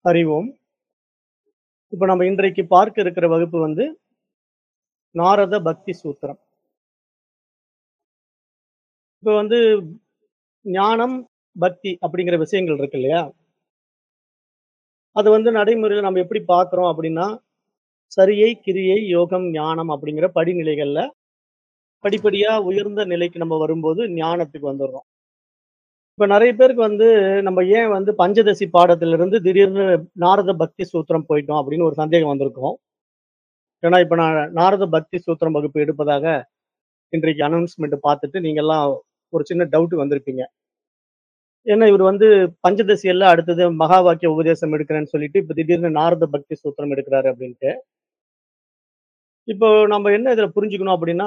அறிவோம். இப்ப நம்ம இன்றைக்கு பார்க்க இருக்கிற வகுப்பு வந்து நாரத பக்தி சூத்திரம். இப்ப வந்து ஞானம், பக்தி அப்படிங்கிற விஷயங்கள் இருக்கு இல்லையா? அது வந்து நடைமுறையில நம்ம எப்படி பார்க்கிறோம் அப்படின்னா, சரியை, கிரியை, யோகம், ஞானம் அப்படிங்கிற படிநிலைகள்ல படிப்படியா உயர்ந்த நிலைக்கு நம்ம வரும்போது ஞானத்துக்கு வந்துர்றோம். இப்ப நெறைய பேருக்கு வந்து நம்ம ஏன் வந்து பஞ்சதசி பாடத்திலிருந்து திடீர்னு நாரத பக்தி சூத்திரம் போயிட்டோம் அப்படின்னு ஒரு சந்தேகம் வந்திருக்கும். ஏன்னா, இப்ப நான் நாரத பக்தி சூத்திரம் வகுப்பு எடுப்பதாக இன்றைக்கு அனௌன்ஸ்மென்ட் பார்த்துட்டு நீங்கலாம் ஒரு சின்ன டவுட் வந்திருப்பீங்க. ஏன்னா, இவரு வந்து பஞ்சதசி எல்லாம் அடுத்தது மகா வாக்கிய உபதேசம் எடுக்கிறேன்னு சொல்லிட்டு, இப்ப திடீர்னு நாரத பக்தி சூத்திரம் எடுக்கிறாரு அப்படின்ட்டு. இப்போ நம்ம என்ன இதுல புரிஞ்சுக்கணும் அப்படின்னா,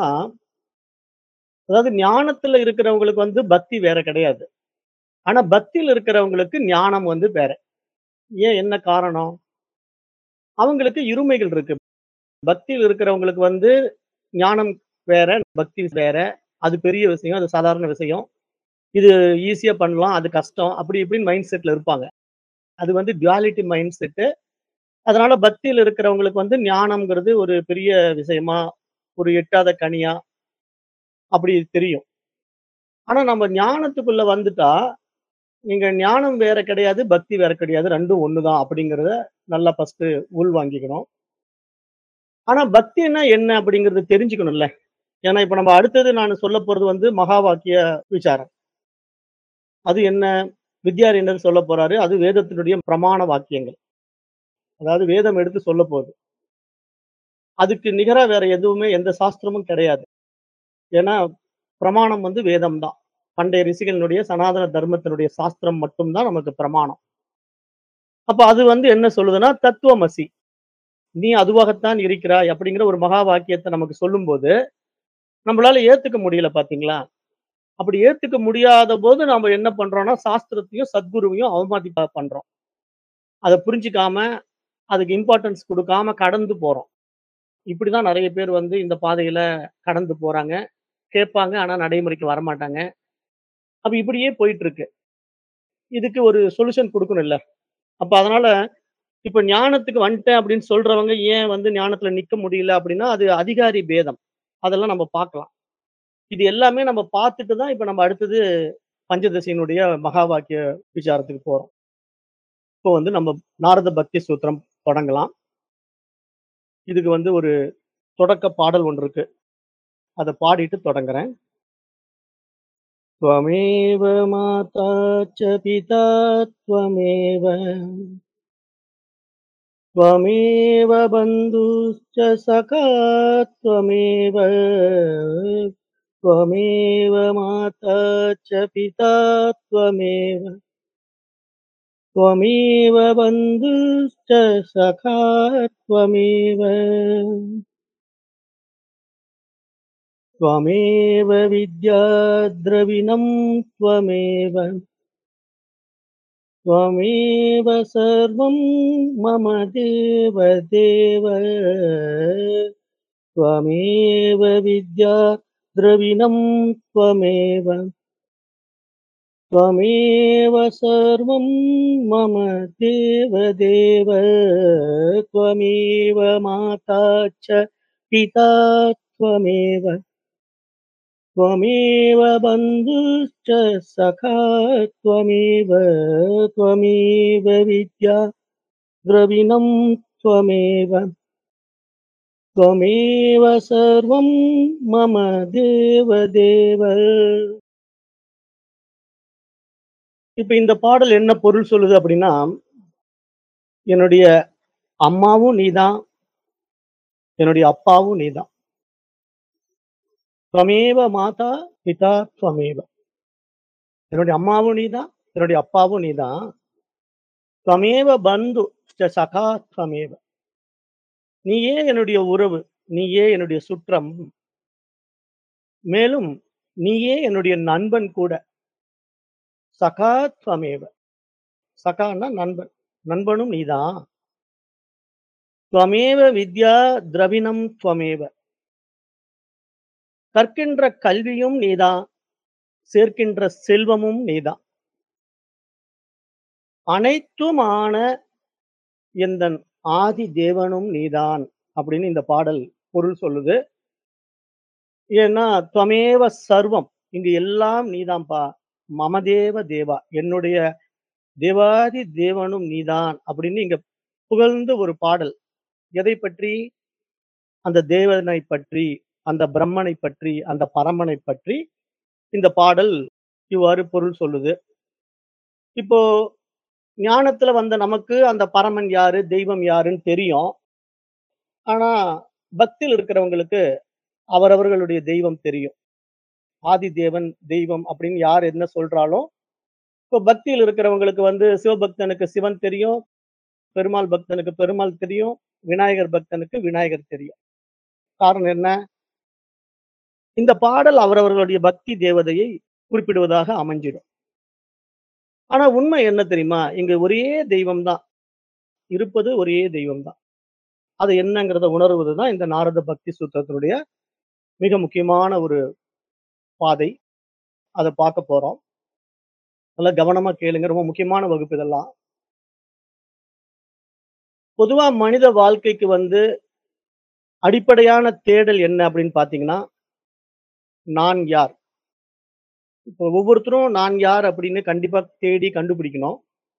அதாவது ஞானத்துல இருக்கிறவங்களுக்கு வந்து பக்தி வேற கிடையாது. ஆனா பக்தியில இருக்கிறவங்களுக்கு ஞானம் வந்து வேற. ஏன் என்ன காரணம்? அவங்களுக்கு இருமைகள் இருக்கு. பக்தியில இருக்கிறவங்களுக்கு வந்து ஞானம் வேற, பக்தி வேற. அது பெரிய விஷயம். அது சாதாரண விஷயம். இது ஈஸியா பண்ணலாம். அது கஷ்டம். அப்படி இப்படின்னு மைண்ட் செட்ல இருப்பாங்க. அது வந்து டுவாலிட்டி மைண்ட் செட்டு. அதனால பக்தியில இருக்கிறவங்களுக்கு வந்து ஞானம்ங்கிறது ஒரு பெரிய விஷயமா, ஒரு எட்டாத கனியா அப்படி தெரியும். ஆனா நம்ம ஞானத்துக்குள்ள வந்துட்டா, நீங்க ஞானம் வேற கிடையாது, பக்தி வேற கிடையாது. 2ம் ஒண்ணு தான் அப்படிங்கிறத நல்லா ஃபர்ஸ்ட்டு உள்வாங்கிக்கணும். ஆனா பக்தின்னா என்ன அப்படிங்கிறத தெரிஞ்சுக்கணும்ல. ஏன்னா, இப்ப நம்ம அடுத்தது நான் சொல்லப் போறது வந்து மகா வாக்கிய விசாரம். அது என்ன? வித்யாரண்யர் சொல்லப் போறாரு. அது வேதத்தினுடைய பிரமாண வாக்கியங்கள். அதாவது வேதம் எடுத்து சொல்லப் போகுது. அதுக்கு நிகரா வேற எதுவுமே எந்த சாஸ்திரமும் கிடையாது. ஏன்னா, பிரமாணம் வந்து வேதம் தான். பண்டைய ரிஷிகளினுடைய சனாதன தர்மத்தினுடைய சாஸ்திரம் மட்டும் தான் நமக்கு பிரமாணம். அப்ப அது வந்து என்ன சொல்லுதுன்னா, தத்துவமசி. நீ அதுவாகத்தான் இருக்கிறாய் அப்படிங்கிற ஒரு மகா வாக்கியத்த நமக்கு சொல்லும்போது, நம்மளால ஏத்துக்க முடியல பார்த்தீங்களா? அப்படி ஏத்துக்க முடியாத போது நாம என்ன பண்றோம்னா, சாஸ்திரத்தையும், சத்குருவையும் அவமதிப்பா பண்றோம். அத புரிஞ்சுக்காம, அதுக்கு இம்பார்ட்டன்ஸ் குடுக்காம கடந்து போறோம். இப்படிதான் நெறைய பேர் வந்து இந்த பாதையில கடந்து போறாங்க. கேட்பாங்க. ஆனா நடைமுறைக்கு வரமாட்டாங்க. அப்ப இப்படியே போயிட்டு இருக்கு. இதுக்கு ஒரு சொல்யூஷன் குடுக்கணும்ல. அப்ப அதனால, இப்ப ஞானத்துக்கு வந்துட்டேன் அப்படின்னு சொல்றவங்க ஏன் வந்து ஞானத்துல நிக்க முடியல அப்படின்னா, அது அதிகாரி பேதம். அதெல்லாம் நம்ம பார்க்கலாம். இது எல்லாமே நம்ம பார்த்துட்டு தான் இப்ப நம்ம அடுத்தது பஞ்சதசியினுடைய மகா வாக்கிய விசாரத்துக்கு போறோம். இப்போ வந்து நம்ம நாரத பக்தி சூத்திரம் தொடங்கலாம். இதுக்கு வந்து ஒரு தொடக்க பாடல் ஒண்ணு இருக்கு. அத பாடிட்டு தொடங்குறேன். त्वमेव माता च पिता त्वमेव त्वमेव बन्धुश्च सखा त्वमेव त्वमेव माता च पिता त्वमेव त्वमेव बन्धुश्च सखा त्वमेव त्वमेव विद्या द्रविणं त्वमेव त्वमेव सर्वं मम देव देव त्वमेव विद्या द्रविणं त्वमेव त्वमेव सर्वं मम देव देव त्वमेव माता च पिता त्वमेव त्वमेव बन्धुश्च सखा त्वमेव त्वमेव विद्या द्रविणं त्वमेव त्वमेव सर्वं मम देव देव இப்ப இந்த பாடல் என்ன பொருள் சொல்லுது அப்படின்னா, என்னுடைய அம்மாவும் நீதான். என்னுடைய அப்பாவும் நீதான். "त्वमेव மாதா, பிதா त्वमेव" என்னுடைய அம்மாவும் நீதான். என்னுடைய அப்பாவும் நீதான். "त्वमेव பந்து ச்ச சகா त्वमेव" நீயே என்னுடைய உறவு. நீயே என்னுடைய சுற்றம். மேலும் நீயே என்னுடைய நண்பன் கூட. சகா त्वमेव சகான்னா நண்பன். நண்பனும் நீதான். "त्वमेव வித்யா द्रविणं त्वमेव" கற்கின்ற கல்வியும் நீதான். சேர்க்கின்ற செல்வமும் நீதான். அனைத்துமான எந்தன் ஆதி தேவனும் நீதான் அப்படின்னு இந்த பாடல் பொருள் சொல்லுது. ஏன்னா, "துவமேவ சர்வம்" இங்கு எல்லாம் நீதான்பா. "மமதேவ தேவா" என்னுடைய தேவாதி தேவனும் நீதான் அப்படின்னு இங்க புகழ்ந்து ஒரு பாடல். எதைப் பற்றி? அந்த தேவனைப் பற்றி, அந்த பிரம்மனைப் பற்றி, அந்த பரமனைப் பற்றி இந்த பாடல் இவ்வாறு பொருள் சொல்லுது. இப்போ ஞானத்துல வந்த நமக்கு அந்த பரமன் யாரு? தெய்வம் யாருன்னு தெரியும். ஆனா, பக்தியில இருக்கிறவங்களுக்கு அவரவர்களுடைய தெய்வம் தெரியும். ஆதி தேவன், தெய்வம் அப்படின்னு யார் என்ன சொல்றாலும், இப்போ பக்தியில இருக்கிறவங்களுக்கு வந்து சிவபக்தனுக்கு சிவன் தெரியும். பெருமாள் பக்தனுக்கு பெருமாள் தெரியும். விநாயகர் பக்தனுக்கு விநாயகர் தெரியும். காரணம் என்ன? இந்த பாடல் அவரவர்களுடைய பக்தி தேவதையை குறிப்பிடுவதாக அமைஞ்சிடும். ஆனா உண்மை என்ன தெரியுமா? இங்க ஒரே தெய்வம் தான். இருப்பது ஒரே தெய்வம் தான். அது என்னங்கிறத உணர்வது தான் இந்த நாரத பக்தி சூத்திரத்தினுடைய மிக முக்கியமான ஒரு பாதை. அத பார்க்க போறோம். நல்லா கவனமா கேளுங்க. ரொம்ப முக்கியமான வகுப்பு இதெல்லாம். பொதுவா மனித வாழ்க்கைக்கு வந்து அடிப்படையான தேடல் என்ன அப்படின்னு பார்த்தீங்கன்னா, நான் யார்? இப்போ ஒவ்வொருத்தரும் நான் யார் அப்படின்னு கண்டிப்பா தேடி கண்டுபிடிக்கணும்.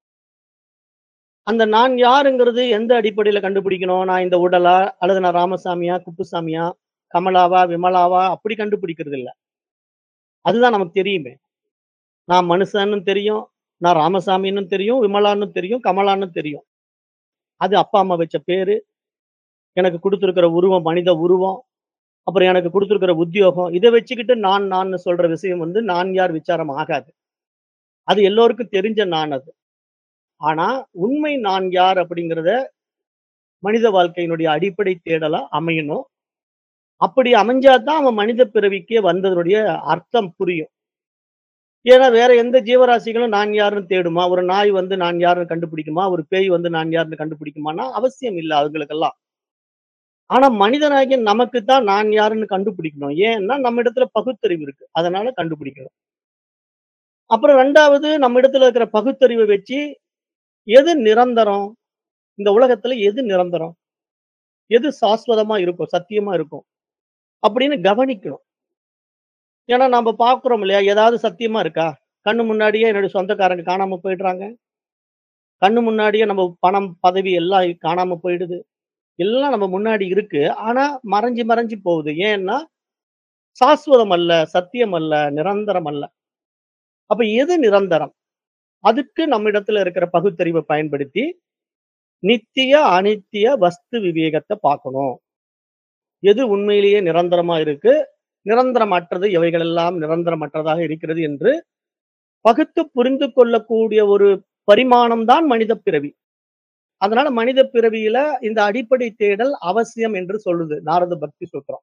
அந்த நான் யாருங்கிறது எந்த அடிப்படையில கண்டுபிடிக்கணும்? நான் இந்த உடலா? அல்லது நான் ராமசாமியா? குப்புசாமியா? கமலாவா? விமலாவா? அப்படி கண்டுபிடிக்கிறது இல்ல. அதுதான் நமக்கு தெரியுமே. நான் மனுஷன்னு தெரியும். நான் ராமசாமின்னு தெரியும். விமலான்னு தெரியும். கமலான்னு தெரியும். அது அப்பா, அம்மா வச்ச பேரு. எனக்கு குடுத்திருக்கிற உருவம், மனித உருவம். அப்புறம் எனக்கு குடுத்திருக்கிற உத்தியோகம். இத வச்சுக்கிட்டு நான் நான்னு சொல்ற விஷயம் வந்து நான் யார் விசாரம் ஆகாது. அது எல்லோருக்கும் தெரிஞ்ச நான் அது. ஆனா, உண்மை நான் யார் அப்படிங்கிறத மனித வாழ்க்கையினுடைய அடிப்படை தேடலா அமையணும். அப்படி அமைஞ்சா தான் அவன் மனித பிறவிக்கே வந்ததனுடைய அர்த்தம் புரியும். ஏன்னா வேற எந்த ஜீவராசிகளும் நான் யாருன்னு தேடுமா? ஒரு நாய் வந்து நான் யாருன்னு கண்டுபிடிக்குமா? ஒரு பேய் வந்து நான் யாருன்னு கண்டுபிடிக்குமான்னா, அவசியம் இல்ல அதுங்களுக்கெல்லாம். ஆனா மனிதனாகிய நமக்கு தான் நான் யாருன்னு கண்டுபிடிக்கணும். ஏன்னா நம்மிடத்துல பகுத்தறிவு இருக்கு. அதனால கண்டுபிடிக்கணும். அப்புறம் 2வது நம்மிடத்துல இருக்கிற பகுத்தறிவ வச்சு எது நிரந்தரம்? இந்த உலகத்துல எது நிரந்தரம்? எது சாஸ்வதமா இருக்கும்? சத்தியமா இருக்கும்? அப்படின்னு கவனிக்கணும். ஏன்னா நாம பார்க்கிறோம் இல்லையா? ஏதாவது சத்தியமா இருக்கா? கண்ணு முன்னாடியே என்னுடைய சொந்தக்காரங்க காணாம போயிடுறாங்க. கண்ணு முன்னாடியே நம்ம பணம், பதவி எல்லாம் காணாம போயிடுது. எல்லாம் நம்ம முன்னாடி இருக்கு. ஆனா மறைஞ்சு மறைஞ்சு போகுது. ஏன்னா, சாஸ்வதம் அல்ல, சத்தியம் அல்ல, நிரந்தரம் அல்ல. அப்ப எது நிரந்தரம்? அதுக்கு நம்மிடத்துல இருக்கிற பகுத்தறிவ பயன்படுத்தி, நித்திய, அனித்திய வஸ்து விவேகத்த பார்க்கணும். எது உண்மையிலேயே நிரந்தரமா இருக்கு? நிரந்தரமற்றது எவைகளெல்லாம் நிரந்தரமற்றதாக இருக்கிறது என்று பகுத்து புரிந்து கொள்ளக்கூடிய ஒரு பரிமாணம் தான் மனித பிறவி. அதனால மனித பிறவியில இந்த அடிப்படை தேடல் அவசியம் என்று சொல்லுது நாரத பக்தி சூத்திரம்.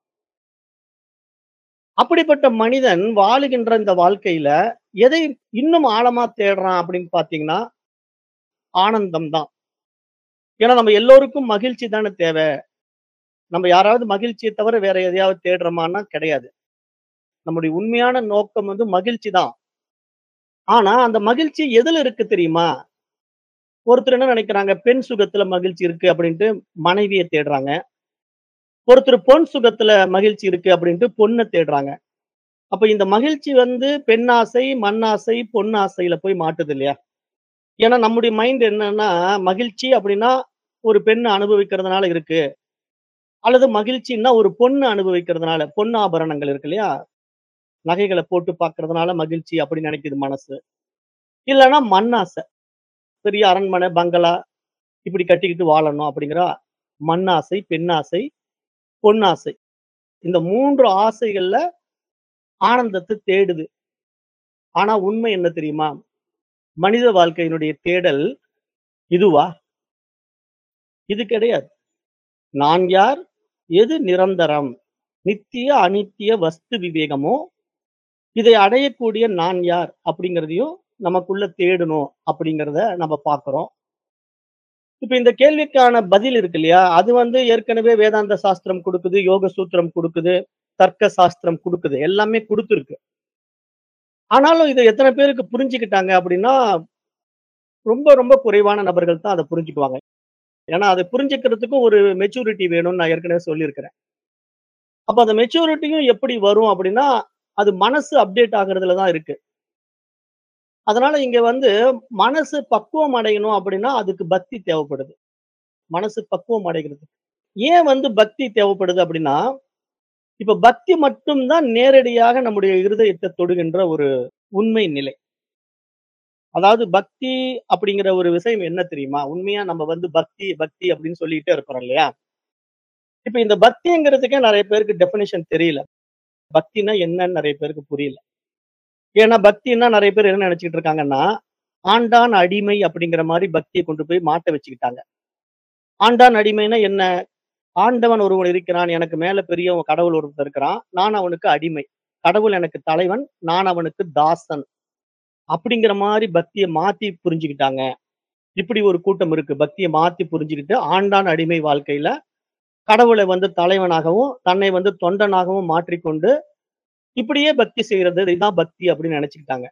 அப்படிப்பட்ட மனிதன் வாழுகின்ற இந்த வாழ்க்கையில எதை இன்னும் ஆழமா தேடுறான் அப்படின்னு பார்த்தீங்கன்னா, ஆனந்தம் தான். ஏன்னா நம்ம எல்லோருக்கும் மகிழ்ச்சி தானே தேவை. நம்ம யாராவது மகிழ்ச்சிய தவிர வேற எதையாவது தேடுறோமான்னா கிடையாது. நம்முடைய உண்மையான நோக்கம் வந்து மகிழ்ச்சி தான். ஆனா அந்த மகிழ்ச்சி எதுல இருக்கு தெரியுமா? ஒருத்தர் என்ன நினைக்கிறாங்க, பெண் சுகத்துல மகிழ்ச்சி இருக்கு அப்படின்ட்டு மனைவிய தேடுறாங்க. ஒருத்தர் பொன் சுகத்துல மகிழ்ச்சி இருக்கு அப்படின்ட்டு பொண்ண தேடுறாங்க. அப்ப இந்த மகிழ்ச்சி வந்து பெண்ணாசை, மண்ணாசை, பொன்னாசையில போய் மாட்டுது இல்லையா? ஏன்னா நம்முடைய மைண்ட் என்னன்னா, மகிழ்ச்சி அப்படின்னா ஒரு பெண் அனுபவிக்கிறதுனால இருக்கு. அல்லது மகிழ்ச்சின்னா ஒரு பொண்ணு அனுபவிக்கிறதுனால, பொன் ஆபரணங்கள் இருக்கு இல்லையா? நகைகள போட்டு பார்க்கறதுனால மகிழ்ச்சி அப்படி நினைக்குது மனசு. இல்லன்னா மண்ணாசை. பெரிய அரண்மனை, பங்களா இப்படி கட்டிக்கிட்டு வாழணும் அப்படிங்கிற மண்ணாசை, பெண்ணாசை, பொன்னாசை. இந்த 3 ஆசைகள்ல ஆனந்தத்த தேடுது. ஆனா உண்மை என்ன தெரியுமா? மனித வாழ்க்கையினுடைய தேடல் இதுவா? இது கிடையாது. நான் யார்? எது நிரந்தரம்? நித்திய, அனித்திய வஸ்து விவேகமோ, இதை அடையக்கூடிய நான் யார்? அப்படிங்கிறதையும் நமக்குள்ள தேடணும் அப்படிங்கிறத நம்ம பார்க்கிறோம். இப்ப இந்த கேள்விக்கான பதில் இருக்கு இல்லையா? அது வந்து ஏற்கனவே வேதாந்த சாஸ்திரம் குடுக்குது, யோக சூத்திரம் குடுக்குது, தர்க்க சாஸ்திரம் குடுக்குது. எல்லாமே குடுத்திருக்கு. ஆனாலும் இத எத்தன பேருக்கு புரிஞ்சுக்கிட்டாங்க அப்படின்னா, ரொம்ப ரொம்ப குறைவான நபர்கள் தான் அத புரிஞ்சுக்குவாங்க. ஏன்னா அத புரிஞ்சுக்கிறதுக்கும் ஒரு மெச்சூரிட்டி வேணும்னு நான் ஏற்கனவே சொல்லியிருக்கிறேன். அப்ப அந்த மெச்சூரிட்டியும் எப்படி வரும் அப்படின்னா, அது மனசு அப்டேட் ஆகுறதுல தான் இருக்கு. அதனால இங்க வந்து மனசு பக்குவம் அடையணும் அப்படின்னா, அதுக்கு பக்தி தேவைப்படுது. மனசு பக்குவம் அடைகிறது. ஏன் வந்து பக்தி தேவைப்படுது அப்படின்னா, இப்ப பக்தி மட்டும் தான் நேரடியாக நம்முடைய இருதயத்த தொடுகின்ற ஒரு உண்மை நிலை. அதாவது பக்தி அப்படிங்கிற ஒரு விஷயம் என்ன தெரியுமா? உண்மையா நம்ம வந்து பக்தி, பக்தி அப்படின்னு சொல்லிட்டே இருக்கிறோம் இல்லையா? இப்ப இந்த பக்திங்கிறதுக்கே நெறைய பேருக்கு டெஃபினிஷன் தெரியல. பக்தின்னா என்னன்னு நெறைய பேருக்கு புரியல. ஏன்னா பக்தின்னா நெறைய பேர் என்ன நெனச்சுக்கிட்டு இருக்காங்கன்னா, ஆண்டான் அடிமை அப்படிங்கிற மாரி பக்திய கொண்டு போய் மாட்ட வச்சுக்கிட்டாங்க. ஆண்டான் அடிமைன்னா என்ன? ஆண்டவன் ஒருவன் இருக்கிறான். எனக்கு மேல பெரிய கடவுள் ஒருத்தன் இருக்கிறான். நான் அவனுக்கு அடிமை. கடவுள் எனக்கு தலைவன். நான் அவனுக்கு தாசன். அப்படிங்கிற மாரி பக்திய மாத்தி புரிஞ்சுக்கிட்டாங்க. இப்படி ஒரு கூட்டம் இருக்கு. பக்திய மாத்தி புரிஞ்சுகிட்டு, ஆண்டான் அடிமை வாழ்க்கையில கடவுள வந்து தலைவனாகவும், தன்னை வந்து தொண்டனாகவும் மாற்றிக்கொண்டு, இப்படியே பக்தி செய்றது. இதுதான் பக்தி அப்படின்னு நெனச்சுக்கிட்டாங்க.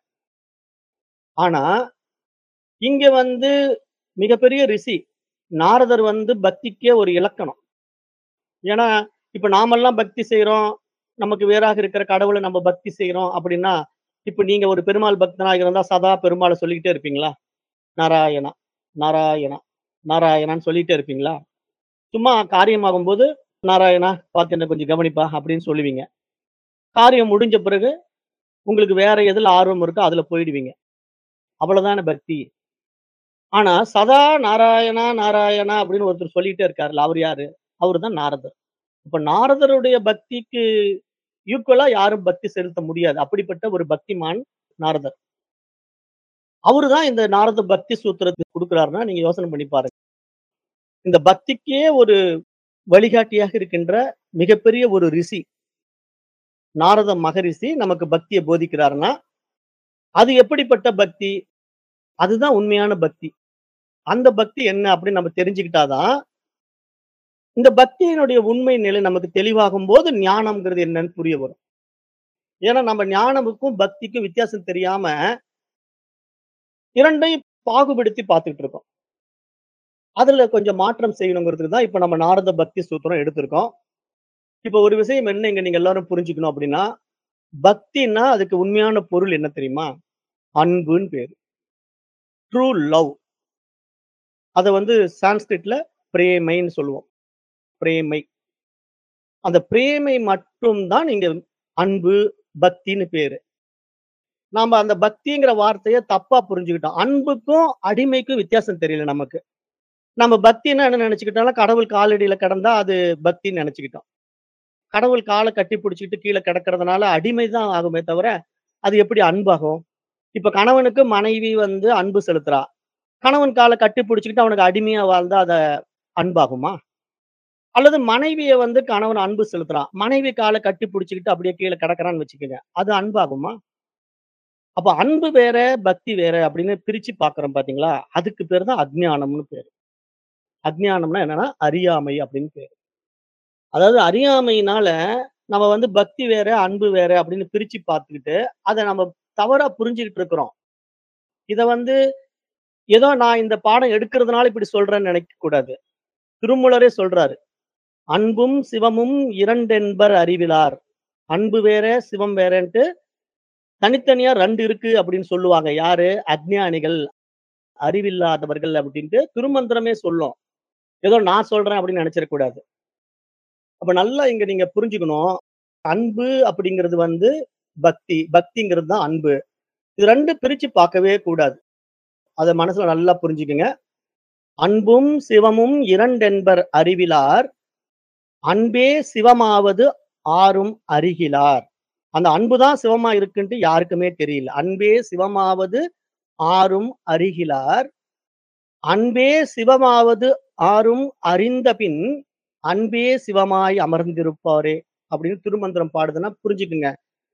ஆனா, இங்க வந்து மிகப்பெரிய ரிஷி. நாரதர் வந்து பக்திக்கே ஒரு இலக்கணம். ஏன்னா, இப்ப நாமெல்லாம் பக்தி செய்றோம். நமக்கு வேறாக இருக்கிற கடவுள நம்ம பக்தி செய்றோம் அப்படின்னா, இப்ப நீங்க ஒரு பெருமாள் பக்தனா இருந்தா சதா பெருமாள சொல்லிக்கிட்டே இருப்பீங்களா? நாராயணா, நாராயணா, நாராயணான்னு சொல்லிட்டே இருப்பீங்களா? சும்மா காரியமாகும்போது, நாராயணா பார்த்து என்ன கொஞ்சம் கவனிப்பா அப்படின்னு சொல்லுவீங்க. காரியம் முடிஞ்ச பிறகு, உங்களுக்கு வேற எதுல ஆர்வம் இருக்கோ அதுல போயிடுவீங்க. அவ்வளவுதானே பக்தி. ஆனா, சதா நாராயணா, நாராயணா அப்படின்னு ஒருத்தர் சொல்லிட்டே இருக்காருல்ல. அவரு யாரு? அவரு தான் நாரதர். இப்ப நாரதருடைய பக்திக்கு ஈக்குவலா யாரும் பக்தி செலுத்த முடியாது. அப்படிப்பட்ட ஒரு பக்திமான் நாரதர். அவரு தான் இந்த நாரத பக்தி சூத்திரத்த குடுக்குறாருன்னா, நீங்க யோசனை பண்ணி பாருங்க. இந்த பக்திக்கே ஒரு வழிகாட்டியாக இருக்கின்ற மிகப்பெரிய ஒரு ரிஷி. நாரத மகரிஷி நமக்கு பக்திய போதிக்கிறாருன்னா, அது எப்படிப்பட்ட பக்தி? அதுதான் உண்மையான பக்தி. அந்த பக்தி என்ன அப்படின்னு நம்ம தெரிஞ்சுக்கிட்டா தான், இந்த பக்தியினுடைய உண்மை நிலை நமக்கு தெளிவாகும்போது, ஞானம்ங்கிறது என்னன்னு புரிய வரும். ஏன்னா நம்ம ஞானமுக்கும், பக்திக்கும் வித்தியாசம் தெரியாம 2யும் பாகுபடுத்தி பார்த்துட்டு இருக்கோம். அதுல கொஞ்சம் மாற்றம் செய்யணுங்கிறதுக்கு தான் இப்ப நம்ம நாரத பக்தி சூத்திரம் எடுத்திருக்கோம். இப்ப ஒரு விஷயம் என்ன இங்க நீங்க எல்லாரும் புரிஞ்சுக்கணும் அப்படின்னா, பக்தின்னா அதுக்கு உண்மையான பொருள் என்ன தெரியுமா? அன்புன்னு பேரு. True love. அத வந்து சான்ஸ்கிரிட்ல பிரேமைன்னு சொல்லுவோம். பிரேமை. அந்த பிரேமை மட்டும் தான் இங்க அன்பு, பக்தின்னு பேரு. நாம அந்த பக்திங்கிற வார்த்தைய தப்பா புரிஞ்சுக்கிட்டோம். அன்புக்கும், அடிமைக்கும் வித்தியாசம் தெரியல நமக்கு. நம்ம பக்தின்னா என்ன நெனச்சுக்கிட்டோம்னா, கடவுள் காலடியில கிடந்தா அது பக்தின்னு நெனச்சுக்கிட்டோம். கடவுள் கால கட்டி பிடிச்சுக்கிட்டு கீழ கிடக்கிறதுனால அடிமை தான் ஆகுமே தவிர, அது எப்படி அன்பாகும்? இப்ப கணவனுக்கு மனைவி வந்து அன்பு செலுத்துறா. கணவன் கால கட்டி பிடிச்சுக்கிட்டு அவனுக்கு அடிமையா வாழ்ந்தா அத அன்பாகுமா? அல்லது மனைவிய வந்து கணவன் அன்பு செலுத்துறான். மனைவி கால கட்டி பிடிச்சுக்கிட்டு அப்படியே கீழ கிடக்குறான்னு வச்சுக்கங்க. அது அன்பாகுமா? அப்ப அன்பு வேற, பக்தி வேற அப்படின்னு பிரிச்சு பார்க்கிறோம் பார்த்தீங்களா? அதுக்கு பேரு தான் அஞ்ஞானம்னு பேரு. அஞ்ஞானம்னா என்னன்னா, அறியாமை அப்படின்னு பேரு. அதாவது அறியாமையினால நம்ம வந்து பக்தி வேற, அன்பு வேற அப்படின்னு பிரிச்சு பார்த்துக்கிட்டு, அத நம்ம தவறா புரிஞ்சுகிட்டு இருக்கிறோம். இத வந்து ஏதோ நான் இந்த பாடம் எடுக்கிறதுனால இப்படி சொல்றேன்னு நினைக்கக் கூடாது. திருமூலரே சொல்றாரு. "அன்பும் சிவமும் இரண்டென்பர் அறிவிலார்." அன்பு வேற, சிவம் வேறன்ட்டு தனித்தனியா 2 இருக்கு அப்படின்னு சொல்லுவாங்க. யாரு? அஞ்ஞானிகள், அறிவில்லாதவர்கள் அப்படின்ட்டு திருமந்திரமே சொல்லும். ஏதோ நான் சொல்றேன் அப்படின்னு நெனச்சிறக் கூடாது. அப்ப நல்லா இங்க நீங்க புரிஞ்சுக்கணும். அன்பு அப்படிங்கிறது வந்து பக்தி. பக்திங்கிறது தான் அன்பு. இது 2 பிரிச்சு பார்க்கவே கூடாது. அத மனசுல நல்லா புரிஞ்சுக்கங்க. "அன்பும் சிவமும் இரண்டென்பர் அறிவிலார். அன்பே சிவமாவது ஆரும் அறிகிலார்." அந்த அன்பு தான் சிவமா இருக்குன்ட்டு யாருக்குமே தெரியல. "அன்பே சிவமாவது ஆரும் அறிகிலார். அன்பே சிவமாவது ஆரும் அறிந்தபின், அன்பே சிவமாய் அமர்ந்திருப்பாரே." அப்படின்னு திருமந்திரம் பாடுதுன்னா புரிஞ்சுக்குங்க.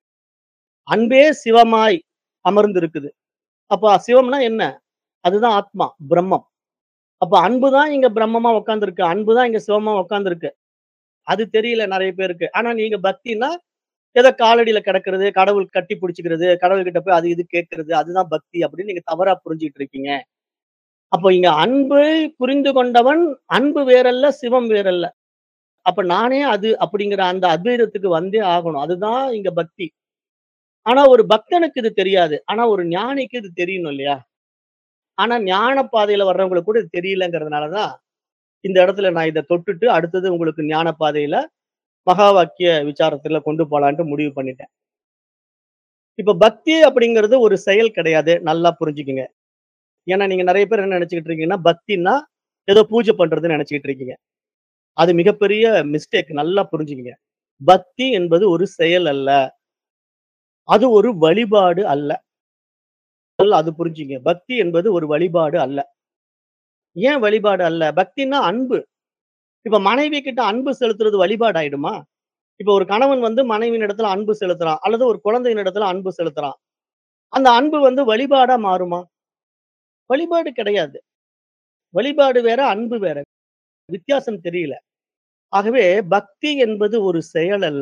அன்பே சிவமாய் அமர்ந்திருக்குது. அப்ப சிவம்னா என்ன? அதுதான் ஆத்மா, பிரம்மம். அப்ப அன்பு தான் இங்க பிரம்மமா உட்கார்ந்திருக்கு. அன்பு தான் இங்க சிவமா உட்கார்ந்திருக்கு. அது தெரியல நெறைய பேருக்கு. ஆனா நீங்க பக்தின்னா, ஏதோ காலடியில கிடக்கிறது, கடவுள் கட்டி பிடிச்சுக்கிறது, கடவுள்கிட்ட போய் அது இது கேட்கிறது, அதுதான் பக்தி அப்படின்னு நீங்க தவறா புரிஞ்சுகிட்டு இருக்கீங்க. அப்போ இங்க அன்பை புரிந்து கொண்டவன் அன்பு வேறல்ல, சிவம் வேறல்ல. அப்ப நானே அது அப்படிங்கிற அந்த அத்வைதத்துக்கு வந்தே ஆகணும். அதுதான் இங்க பக்தி. ஆனா ஒரு பக்தனுக்கு இது தெரியாது. ஆனா ஒரு ஞானிக்கு இது தெரியணும் இல்லையா? ஆனா ஞான பாதையில வர்றவங்களுக்கு கூட இது தெரியலங்கிறதுனால தான், இந்த இடத்துல நான் இத தொட்டுட்டு, அடுத்தது உங்களுக்கு ஞான பாதையில மகா வாக்கிய விசாரத்துல கொண்டு போலான்ட்டு முடிவு பண்ணிட்டேன். இப்ப பக்தி அப்படிங்கிறது ஒரு செயல் கிடையாது. நல்லா புரிஞ்சுக்கங்க. ஏன்னா நீங்க நெறைய பேர் என்ன நெனச்சுக்கிட்டு இருக்கீங்கன்னா, பக்தின்னா ஏதோ பூஜை பண்றதுன்னு நெனச்சுக்கிட்டு இருக்கீங்க. அது மிகப்பெரிய மிஸ்டேக். நல்லா புரிஞ்சுக்கங்க. பக்தி என்பது ஒரு செயல் அல்ல. அது ஒரு வழிபாடு அல்ல. முதல்ல அது புரிஞ்சுக்கங்க. பக்தி என்பது ஒரு வழிபாடு அல்ல. ஏன் வழிபாடு அல்ல? பக்தின்னா அன்பு. இப்ப மனைவி கிட்ட அன்பு செலுத்துறது வழிபாடு ஆயிடுமா? இப்ப ஒரு கணவன் வந்து மனைவியின் இடத்துல அன்பு செலுத்துறான். அல்லது ஒரு குழந்தையின் இடத்துல அன்பு செலுத்துறான். அந்த அன்பு வந்து வழிபாடா மாறுமா? வழிபாடு கிடையாது. வழிபாடு வேற, அன்பு வேற. வித்தியாசம் தெரியல. ஆகவே பக்தி என்பது ஒரு செயல் அல்ல.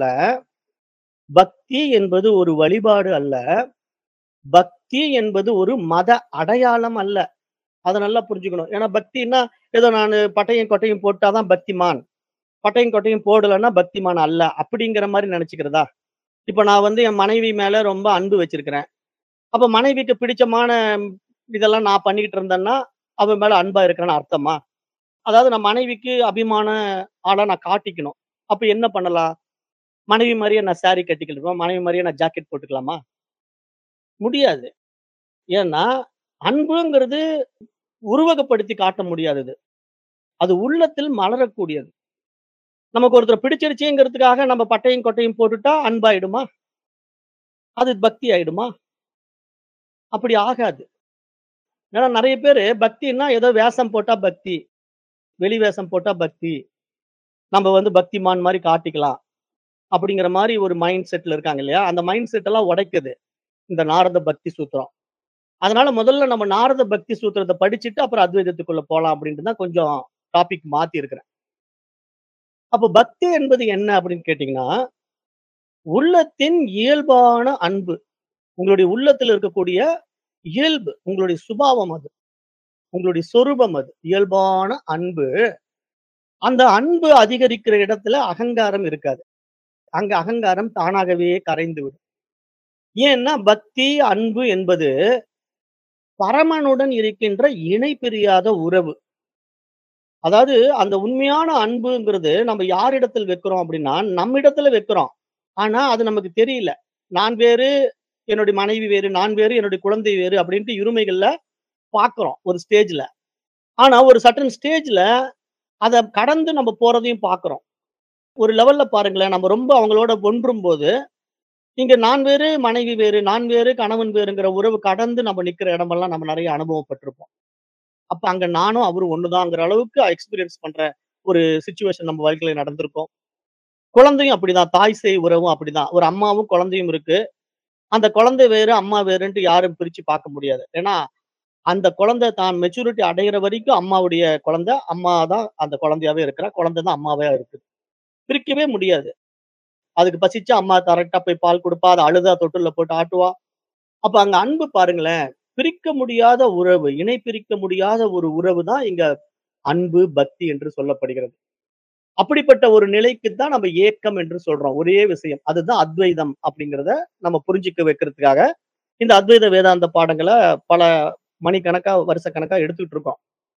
பக்தி என்பது ஒரு வழிபாடு அல்ல. பக்தி என்பது ஒரு மத அடையாளம் அல்ல. அத நல்லா புரிஞ்சுக்கணும். ஏன்னா பக்தின்னா, ஏதோ நானு பட்டையும், கொட்டையும் போட்டா தான் பக்திமான். பட்டையும், கொட்டையும் போடலன்னா பக்திமான் அல்ல. அப்படிங்கிற மாரி நெனச்சுக்கிறதா? இப்ப நான் வந்து என் மனைவி மேல ரொம்ப அன்பு வச்சிருக்கிறேன். அப்ப மனைவிக்கு பிடிச்சமான இதெல்லாம் நான் பண்ணிக்கிட்டு இருந்தேன்னா, அவ மேல அன்பா இருக்கிறேன்னு அர்த்தமா? அதாவது நான் மனைவிக்கு அபிமான ஆளா நான் காட்டிக்கணும். அப்ப என்ன பண்ணலாம்? மனைவி மாரியே நான் சாரி கட்டிக்கணுமா? மனைவி மாரியே நான் ஜாக்கெட் போட்டுக்கலாமா? முடியாது. ஏன்னா, அன்புங்கிறது உருவகப்படுத்தி காட்ட முடியாதது. அது உள்ளத்தில் மலரக்கூடியது. நமக்கு ஒருத்தர பிடிச்சிருச்சுங்கிறதுக்காக நம்ம பட்டையும், கொட்டையும் போட்டுட்டா அன்பாயிடுமா? அது பக்தி ஆயிடுமா? அப்படி ஆகாது. ஏன்னா நெறைய பேரு பக்தின்னா ஏதோ வேஷம் போட்டா பக்தி. வெளி வேஷம் போட்டா பக்தி. நம்ம வந்து பக்திமான் மாரி காட்டிக்கலாம். அப்படிங்கிற மாரி ஒரு மைண்ட் செட்ல இருக்காங்க இல்லையா? அந்த மைண்ட் செட் எல்லாம் உடைக்குது. இந்த நாரத பக்தி சூத்திரம். அதனால முதல்ல நம்ம நாரத பக்தி சூத்திரத்த படிச்சுட்டு, அப்புறம் அத்வைதத்துக்குள்ள போலாம் அப்படின்ட்டு தான் கொஞ்சம் டாபிக் மாத்தி இருக்கிறேன். அப்ப பக்தி என்பது என்ன அப்படின்னு கேட்டீங்கன்னா, உள்ளத்தின் இயல்பான அன்பு. உங்களுடைய உள்ளத்துல இருக்கக்கூடிய இயல்பு, உங்களுடைய சுபாவம் அது. உங்களுடைய சொரூபம் அது. இயல்பான அன்பு. அந்த அன்பு அதிகரிக்கிற இடத்துல அகங்காரம் இருக்காது. அங்க அகங்காரம் தானாகவே கரைந்து விடும். ஏன்னா பக்தி, அன்பு என்பது பரமனுடன் இருக்கின்ற இணை பிரியாத உறவு. அதாவது அந்த உண்மையான அன்புங்கிறது நம்ம யாரிடத்தில் வைக்கிறோம் அப்படின்னா, நம்மிடத்துல வைக்கிறோம். ஆனா அது நமக்கு தெரியல. நான் வேறு, என்னுடைய மனைவி வேறு, நான் வேறு, என்னுடைய குழந்தை வேறு அப்படின்ட்டு இருமைகள்ல பார்க்கிறோம் ஒரு ஸ்டேஜ்ல. ஆனா ஒரு சர்டன் ஸ்டேஜ்ல அத கடந்து நம்ம போறதையும் பார்க்கிறோம். ஒரு லெவல்ல பாருங்களேன், நம்ம ரொம்ப அவங்களோட ஒன்றும்போது, இங்க நான் வேறு, மனைவி வேறு, நான் வேறு, கணவன் வேறுங்கிற உறவு கடந்து நம்ம நிக்கிற இடமெல்லாம் நம்ம நெறைய அனுபவப்பட்டிருப்போம். அப்ப அங்க நானும் அவரும் ஒண்ணுதாங்கிற அளவுக்கு எக்ஸ்பீரியன்ஸ் பண்ற ஒரு சிச்சுவேஷன் நம்ம வாழ்க்கையில நடந்திருக்கும். குழந்தையும் அப்படிதான். தாய் சேய் உறவும் அப்படிதான். ஒரு அம்மாவும், குழந்தையும் இருக்கு. அந்த குழந்தை வேறு, அம்மா வேறுன்ட்டு யாரும் பிரிச்சு பார்க்க முடியாது. ஏன்னா, அந்த குழந்தை தான் மெச்சூரிட்டி அடையிற வரைக்கும் அம்மாவுடைய குழந்தை, அம்மா தான் அந்த குழந்தையாவே இருக்கிறா. குழந்தை தான் அம்மாவா இருக்குது. பிரிக்கவே முடியாது. அதுக்கு பசிச்சா அம்மா கரெக்ட்டா போய் பால் குடுப்பா. அது அழுதா தொட்டில்ல போட்டு ஆட்டுவா. அப்ப அங்க அன்பு பாருங்களேன். பிரிக்க முடியாத உறவு, இணை பிரிக்க முடியாத ஒரு உறவு தான் இங்க அன்பு, பக்தி என்று சொல்லப்படுகிறது. அப்படிப்பட்ட ஒரு நிலைக்கு தான் நம்ம ஏக்கம் என்று சொல்றோம். ஒரே விஷயம். அதுதான் அத்வைதம் அப்படிங்கிறத நம்ம புரிஞ்சுக்க வைக்கிறதுக்காக, இந்த அத்வைத வேதாந்த பாடங்கள பல மணிக்கணக்கா, வருஷக்கணக்கா எடுத்துட்டு இருக்கோம்.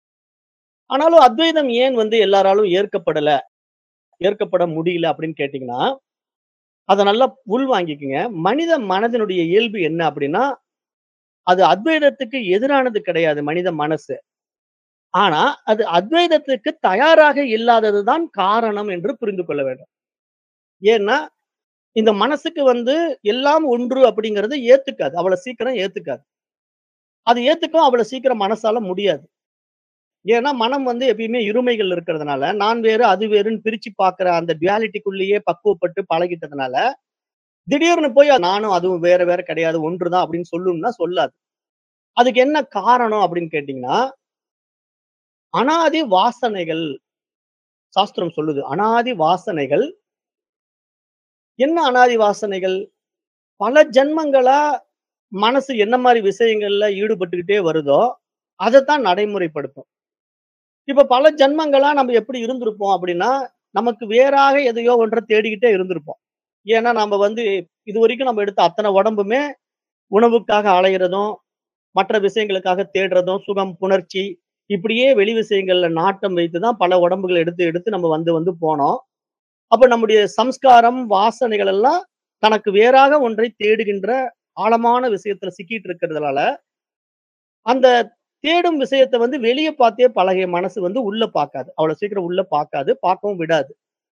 ஆனாலும் அத்வைதம் ஏன் வந்து எல்லாராலும் ஏற்கப்படல, ஏற்கப்பட முடியல அப்படின்னு கேட்டீங்கன்னா, அத நல்லா உள்வாங்கிக்கங்க. மனித மனதினுடைய இயல்பு என்ன அப்படின்னா, அது அத்வைதத்துக்கு எதிரானது கிடையாது மனித மனசு. ஆனா, அது அத்வைதத்துக்கு தயாராக இல்லாதது தான் காரணம் என்று புரிந்து கொள்ள வேண்டும். ஏன்னா, இந்த மனசுக்கு வந்து எல்லாம் ஒன்று அப்படிங்கிறது ஏத்துக்காது. அவ்வளவு சீக்கிரம் ஏத்துக்காது. அது ஏத்துக்கவும் அவ்வளவு சீக்கிரம் மனசால முடியாது. ஏன்னா, மனம் வந்து எப்பயுமே இருமைகள் இருக்கிறதுனால, நான் வேறு, அது வேறுன்னு பிரிச்சு பார்க்கிற அந்த டுயாலிட்டிக்குள்ளேயே பக்குவப்பட்டு பழகிட்டதுனால, திடீர்னு போய் நானும் அதுவும் வேற வேற கிடையாது. ஒன்றுதான் அப்படின்னு சொல்லும்னா சொல்லாது. அதுக்கு என்ன காரணம் அப்படின்னு கேட்டீங்கன்னா, அனாதி வாசனைகள். சாஸ்திரம் சொல்லுது. அனாதி வாசனைகள். என்ன அனாதி வாசனைகள்? பல ஜென்மங்களா மனசு என்ன மாரி விஷயங்கள்ல ஈடுபட்டுக்கிட்டே வருதோ, அதத்தான் நடைமுறைப்படுத்தும். இப்ப பல ஜன்மங்களா நம்ம எப்படி இருந்திருப்போம் அப்படின்னா, நமக்கு வேறாக எதையோ ஒன்ற தேடிக்கிட்டே இருந்திருப்போம். ஏன்னா நாம வந்து இதுவரைக்கும் நம்ம எடுத்த அத்தன உடம்புமே உணவுக்காக அலையிறதும், மற்ற விஷயங்களுக்காக தேடுறதும், சுகம், புணர்ச்சி இப்படியே வெளி விஷயங்கள்ல நாட்டம் வைத்து தான் பல உடம்புகள எடுத்து, எடுத்து நம்ம வந்து, வந்து போனோம். அப்ப நம்முடைய சம்ஸ்காரம், வாசனைகள் எல்லாம் தனக்கு வேறாக ஒன்றை தேடுகின்ற ஆழமான விஷயத்துல சிக்கிட்டு இருக்கிறதுனால, அந்த தேடும் விஷயத்த வந்து வெளிய பார்த்தே பழகிய மனசு வந்து உள்ள பார்க்காது. அவ்வளவு சீக்கிரம் உள்ள பார்க்காது. பார்க்கவும் விடாது.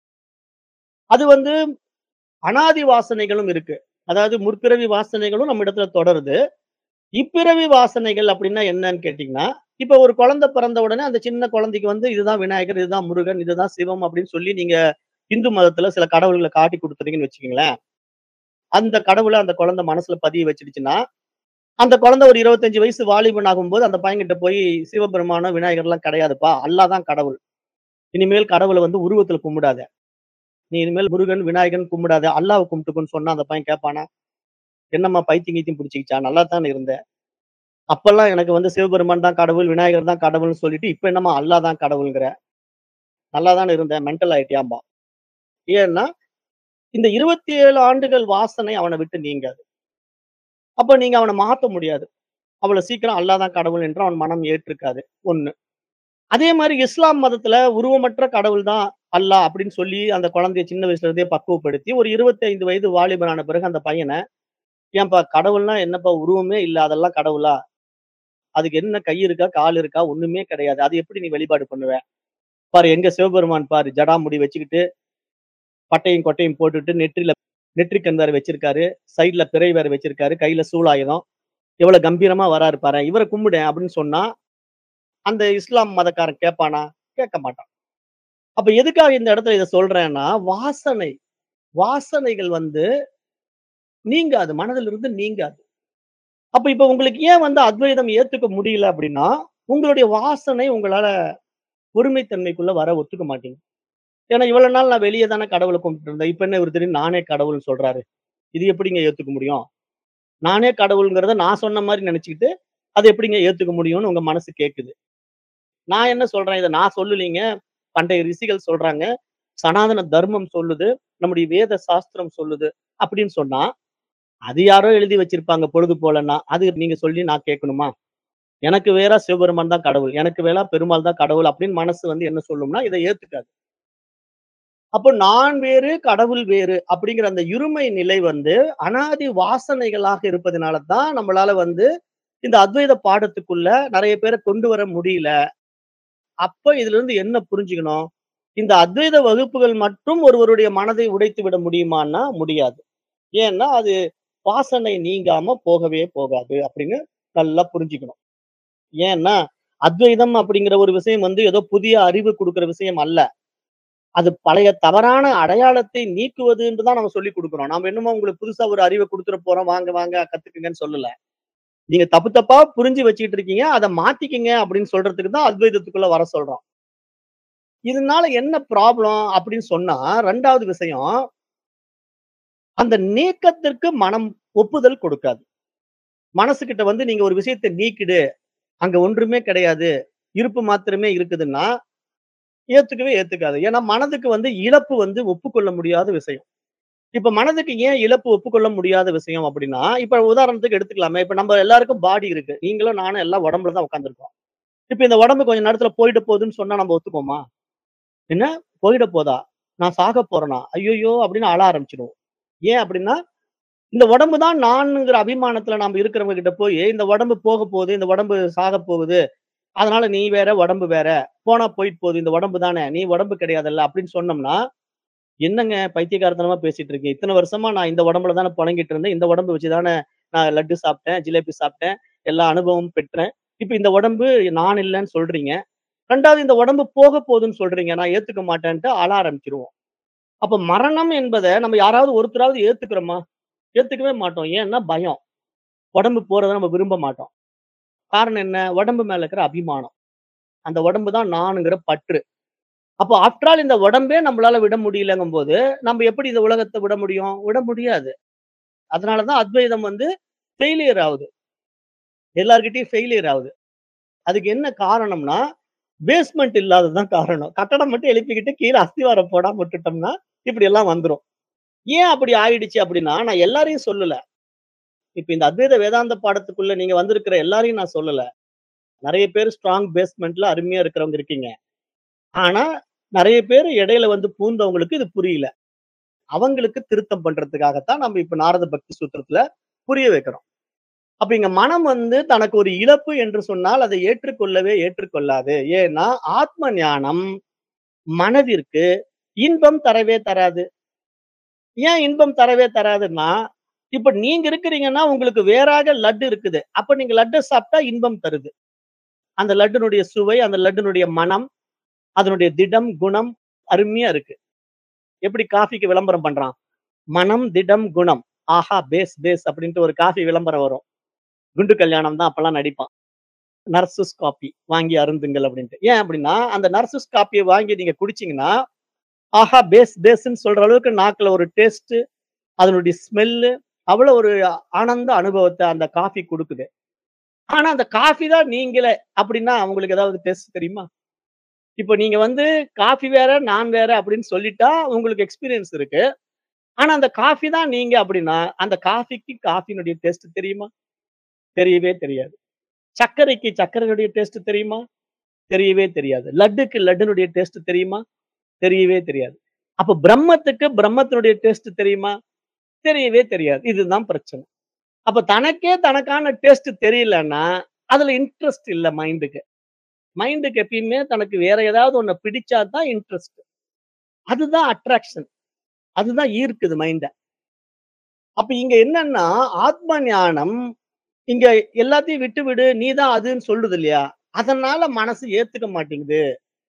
அது வந்து அனாதி வாசனைகளும் இருக்கு. அதாவது முற்பிறவி வாசனைகளும் நம்மிடத்துல தொடருது. இப்பிறவி வாசனைகள் அப்படின்னா என்னன்னு கேட்டீங்கன்னா, இப்ப ஒரு குழந்தை பிறந்த உடனே அந்த சின்ன குழந்தைக்கு வந்து இதுதான் விநாயகர், இதுதான் முருகன், இதுதான் சிவம் அப்படின்னு சொல்லி நீங்க இந்து மதத்துல சில கடவுள்கள காட்டிக் குடுத்துட்டீங்கன்னு வச்சுக்கங்களேன். அந்த கடவுள அந்த குழந்தை மனசுல பதிய வச்சுடுச்சுன்னா, அந்த குழந்தை ஒரு 25 வயசு வாலிபன் ஆகும்போது அந்த பையன்கிட்ட போய் சிவபெருமானோ, விநாயகர்லாம் கிடையாதுப்பா. அல்லாஹ் தான் கடவுள். இனிமேல் கடவுள வந்து உருவத்துல கும்பிடாத. நீ இனிமேல் முருகன், விநாயகன் கும்பிடாத. அல்லாஹ்வ கும்பிட்டுக்கோன்னு சொன்னா அந்த பையன் கேட்பானா? என்னம்மா பைத்தியம் கீத்தியம் பிடிச்சுக்கிச்சா? நல்லா தானே இருந்த. அப்பல்லாம் எனக்கு வந்து சிவபெருமான் தான் கடவுள், விநாயகர் தான் கடவுள்னு சொல்லிட்டு, இப்ப என்னம்மா அல்லாஹ் தான் கடவுள்ங்கிற? நல்லா தானே இருந்த. மென்டல் ஆயிட்டியாம்பான். ஏன்னா, இந்த 27 ஆண்டுகள் வாசனை அவன விட்டு நீங்காது. அப்ப நீங்க அவன மாத்த முடியாது. அவ்வளவு சீக்கிரம் அல்லாஹ் தான் கடவுள் என்று அவன் மனம் ஏற்றுக்காது. 1. அதே மாரி இஸ்லாம் மதத்துல உருவமற்ற கடவுள் தான் அல்லாஹ் அப்படின்னு சொல்லி அந்த குழந்தைய சின்ன வயசுல இருந்தே பக்குவப்படுத்தி, ஒரு 25 வயது வாலிபனான பிறகு அந்த பையன, ஏன்பா கடவுள்னா என்னப்பா உருவமே இல்ல. அதெல்லாம் கடவுளா? அதுக்கு என்ன கை இருக்கா? கால் இருக்கா? ஒண்ணுமே கிடையாது. அது எப்படி நீ வழிபாடு பண்ணுவ? பாரு எங்க சிவபெருமான் பாரு ஜடாமுடி வச்சுக்கிட்டு, பட்டையும், கொட்டையும் போட்டுட்டு நெற்றியில நெற்றிக்கண் வேற வச்சிருக்காரு. சைடுல பிறை வேற வச்சிருக்காரு. கையில சூலாயுதம். எவ்வளவு கம்பீரமா வராரு பாரேன். இவர கும்பிடேன் அப்படின்னு சொன்னா, அந்த இஸ்லாம் மதக்காரன் கேட்பானா? கேட்க மாட்டான். அப்ப எதுக்காக இந்த இடத்துல இத சொல்றேன்னா, வாசனை வாசனைகள் வந்து நீங்காது. மனதிலிருந்து நீங்காது. அப்ப இப்ப உங்களுக்கு ஏன் வந்து அத்வைதம் ஏத்துக்க முடியல அப்படின்னா, உங்களுடைய வாசனை உங்களால ஒருமைத்தன்மைக்குள்ள வர ஒத்துக்க மாட்டேங்குது. ஏன்னா இவ்வளவு நாள் நான் வெளிய தானே கடவுள கும்பிட்டு இருந்தேன். இப்ப என்ன இவரு திடீர்னு நானே கடவுள்ன்னு சொல்றாரு. இது எப்படிங்க ஏத்துக்க முடியும்? நானே கடவுள்ங்கிறத நான் சொன்ன மாரி நெனச்சுக்கிட்டு, அத எப்படிங்க ஏத்துக்க முடியும்னு உங்க மனசு கேட்குது. நான் என்ன சொல்றேன், இத நான் சொல்லலீங்க. பண்டைய ரிஷிகள் சொல்றாங்க. சனாதன தர்மம் சொல்லுது. நம்முடைய வேத சாஸ்திரம் சொல்லுது. அப்படின்னு சொன்னா, அது யாரோ எழுதி வச்சிருப்பாங்க பொழுது போலன்னா. அது நீங்க சொல்லி நான் கேட்கணுமா? எனக்கு வேறா சிவபெருமான் தான் கடவுள். எனக்கு வேறா பெருமாள் தான் கடவுள் அப்படின்னு மனசு வந்து என்ன சொல்லும்னா, இத ஏத்துக்காது. அப்போ நான் வேறு, கடவுள் வேறு அப்படிங்கிற அந்த இருமை நிலை வந்து அனாதி வாசனைகளாக இருப்பதனால தான் நம்மளால வந்து இந்த அத்வைத பாடத்துக்குள்ள நெறைய பேர கொண்டு வர முடியல. அப்ப இதிலிருந்து என்ன புரிஞ்சுக்கணும்? இந்த அத்வைத வகுப்புகள் மட்டும் ஒருவருடைய மனதை உடைத்து விட முடியுமான்னா, முடியாது. ஏன்னா, அது வாசனை நீங்காம போகவே போகாது அப்படின்னு நல்லா புரிஞ்சுக்கணும். ஏன்னா, அத்வைதம் அப்படிங்கிற ஒரு விஷயம் வந்து ஏதோ புதிய அறிவு குடுக்குற விஷயம் அல்ல. அது பழைய தவறான அடையாளத்தை நீக்குவதுன்னு தான் நம்ம சொல்லிக் குடுக்குறோம். நாம என்னமோ உங்களுக்கு புதுசா ஒரு அறிவ குடுத்துற போறோம். வாங்க, வாங்க கத்துக்குங்கன்னு சொல்லல. நீங்க தப்பு தப்பா புரிஞ்சு வச்சுக்கிட்டு இருக்கீங்க. அத மாத்திக்கங்க அப்படின்னு சொல்றதுக்கு தான் அத்வைதத்துக்குள்ள வர சொல்றோம். இதனால என்ன ப்ராப்ளம் அப்படின்னு சொன்னா, 2வது விஷயம் அந்த நீக்கத்திற்கு மனம் ஒப்புதல் கொடுக்காது. மனசுகிட்ட வந்து நீங்க ஒரு விஷயத்த நீக்கிடு. அங்க ஒன்றுமே கிடையாது. இருப்பு மாத்திரமே இருக்குதுன்னா, ஏத்துக்கவே ஏத்துக்காது. ஏன்னா மனதுக்கு வந்து இழப்பு வந்து ஒப்புக்கொள்ள முடியாத விஷயம். இப்ப மனதுக்கு ஏன் இழப்பு ஒப்புக்கொள்ள முடியாத விஷயம் அப்படின்னா, இப்ப உதாரணத்துக்கு எடுத்துக்கலாமே. இப்ப நம்ம எல்லாருக்கும் பாடி இருக்கு. நீங்களும் நானும் எல்லாம் உடம்புல தான் உட்கார்ந்துருக்கோம். இப்ப இந்த உடம்பு கொஞ்ச நேரத்துல போயிட போகுதுன்னு சொன்னா நம்ம ஒத்துப்போமா? என்ன? போயிட போதா? நான் சாகப் போறேனா? ஐய்யய்யோ! அப்படின்னு அழ ஆரம்பிச்சுருவோம். ஏன் அப்படின்னா, இந்த உடம்பு தான் நான்ங்கிற அபிமானத்துல நாம இருக்கிறவங்க கிட்ட போயி, இந்த உடம்பு போகப் போகுது, இந்த உடம்பு சாகப் போகுது. அதனால நீ வேற, உடம்பு வேற. போனா போயிட்டு போகுது. இந்த உடம்பு தானே. நீ உடம்பு கிடையாதுல்ல அப்படின்னு சொன்னோம்னா, என்னங்க பைத்தியக்காரத்தனமா பேசிட்டு இருக்கீங்க. இத்தன வருஷமா நான் இந்த உடம்புல தானே புழங்கிட்டு இருந்தேன். இந்த உடம்ப வச்சு தானே நான் லட்டு சாப்பிட்டேன், ஜிலேபி சாப்பிட்டேன், எல்லா அனுபவமும் பெற்றேன். இப்ப இந்த உடம்பு நான் இல்லன்னு சொல்றீங்க. 2வது இந்த உடம்பு போகப் போகுதுன்னு சொல்றீங்க. நான் ஏத்துக்க மாட்டேன்ட்டு அழ ஆரம்பிச்சுருவோம். அப்ப மரணம் என்பத நம்ம யாராவது ஒருத்தராவது ஏத்துக்கிறோமா? ஏத்துக்கவே மாட்டோம். ஏன்னா பயம். உடம்பு போறத நம்ம விரும்ப மாட்டோம். காரணம் என்ன? உடம்பு மேல இருக்கிற அபிமானம். அந்த உடம்பு தான் நானுங்கிற பற்று. அப்போ ஆஃப்டர் ஆல் இந்த உடம்பே நம்மளால விட முடியலங்கும்போது, நம்ம எப்படி இந்த உலகத்த விட முடியும்? விட முடியாது. அதனால தான் அத்வைதம் வந்து ஃபெயிலியர் ஆவுது. எல்லார்கிட்டயும் ஃபெயிலியர் ஆவுது. அதுக்கு என்ன காரணம்னா, பேஸ்மெண்ட் இல்லாதது தான் காரணம். கட்டடம் மட்டும் எழுப்பிக்கிட்டு கீழ அஸ்திவாரம் போடாம விட்டுட்டோம்னா, இப்படி எல்லாம் வந்துரும். ஏன் அப்படி ஆயிடுச்சு அப்படின்னா, நான் எல்லாரையும் சொல்லல. இப்ப இந்த அத்வைத வேதாந்த பாடத்துக்குள்ள நீங்க வந்திருக்கிற எல்லாரையும் நான் சொல்லல. நெறைய பேர் ஸ்ட்ராங் பேஸ்மெண்ட்ல அருமையா இருக்கிறவங்க இருக்கீங்க. ஆனா, நெறைய பேர் இடையில வந்து பூந்தவங்களுக்கு இது புரியல. அவங்களுக்கு திருத்தம் பண்றதுக்காகத்தான் நம்ம இப்ப நாரத பக்தி சூத்திரத்துல புரிய வைக்கிறோம். அப்ப இங்க மனம் வந்து தனக்கு ஒரு இழப்பு என்று சொன்னால் அதை ஏற்றுக்கொள்ளவே ஏற்றுக்கொள்ளாது. ஏன்னா, ஆத்ம ஞானம் மனதிற்கு இன்பம் தரவே தராது. ஏன் இன்பம் தரவே தராதுன்னா, இப்ப நீங்க இருக்கிறீங்கன்னா, உங்களுக்கு வேறாக லட்டு இருக்குது. அப்ப நீங்க லட்ட சாப்பிட்டா இன்பம் தருது. அந்த லட்டுனுடைய சுவை, அந்த லட்டுனுடைய மனம், அதனுடைய திடம், குணம் அருமையா இருக்கு. எப்படி காஃபிக்கு விளம்பரம் பண்றான்? மனம், திடம், குணம். ஆஹா! பேஸ் பேஸ் அப்படின்ட்டு ஒரு காஃபி விளம்பரம் வரும். குண்டு கல்யாணம் தான் அப்பல்லாம் நடிப்பான். நர்சஸ் காப்பி வாங்கி அருந்துங்கள் அப்படின்ட்டு. ஏன் அப்படின்னா, அந்த நர்சஸ் காப்பிய வாங்கி நீங்க குடிச்சீங்கன்னா, ஆஹா! பேஸ் பேஸ்ன்னு சொல்ற அளவுக்கு நாக்குல ஒரு டேஸ்ட்டு, அதனுடைய ஸ்மெல்லு அவ்வளவு ஒரு ஆனந்த அனுபவத்த அந்த காஃபி குடுக்குது. ஆனா, அந்த காஃபி தான் நீங்களே அப்படின்னா, உங்களுக்கு ஏதாவது டேஸ்ட் தெரியுமா? இப்ப நீங்க வந்து காஃபி வேற, நான் வேற அப்படின்னு சொல்லிட்டா, உங்களுக்கு எக்ஸ்பீரியன்ஸ் இருக்கு. ஆனா, அந்த காஃபி தான் நீங்க அப்படின்னா, அந்த காஃபிக்கு காஃபியினுடைய டேஸ்ட் தெரியுமா? தெரியவே தெரியாது. சர்க்கரைக்கு சர்க்கரையுடைய டேஸ்ட் தெரியுமா? தெரியவே தெரியாது. லட்டுக்கு லட்டுனுடைய டேஸ்ட் தெரியுமா? தெரியவே தெரியாது. அப்ப பிரம்மத்துக்கு பிரம்மத்தினுடைய டேஸ்ட் தெரியுமா? தெரியவே தெரியாது. இதுதான் பிரச்சனை. அப்ப தனக்கே தனக்கான டேஸ்ட் தெரியலன்னா, அதுல இன்ட்ரெஸ்ட் இல்ல மைண்டுக்கு. மைண்டுக்கு எப்பயுமே தனக்கு வேற ஏதாவது ஒண்ண பிடிச்சா தான் இன்ட்ரெஸ்ட். அதுதான் அட்ராக்ஷன். அதுதான் ஈர்க்குது மைண்ட. அப்ப இங்க என்னன்னா, ஆத்ம ஞானம் இங்க எல்லாத்தையும் விட்டுவிடு, நீ தான் அதுன்னு சொல்லுது இல்லையா? அதனால மனசு ஏத்துக்க மாட்டேங்குது.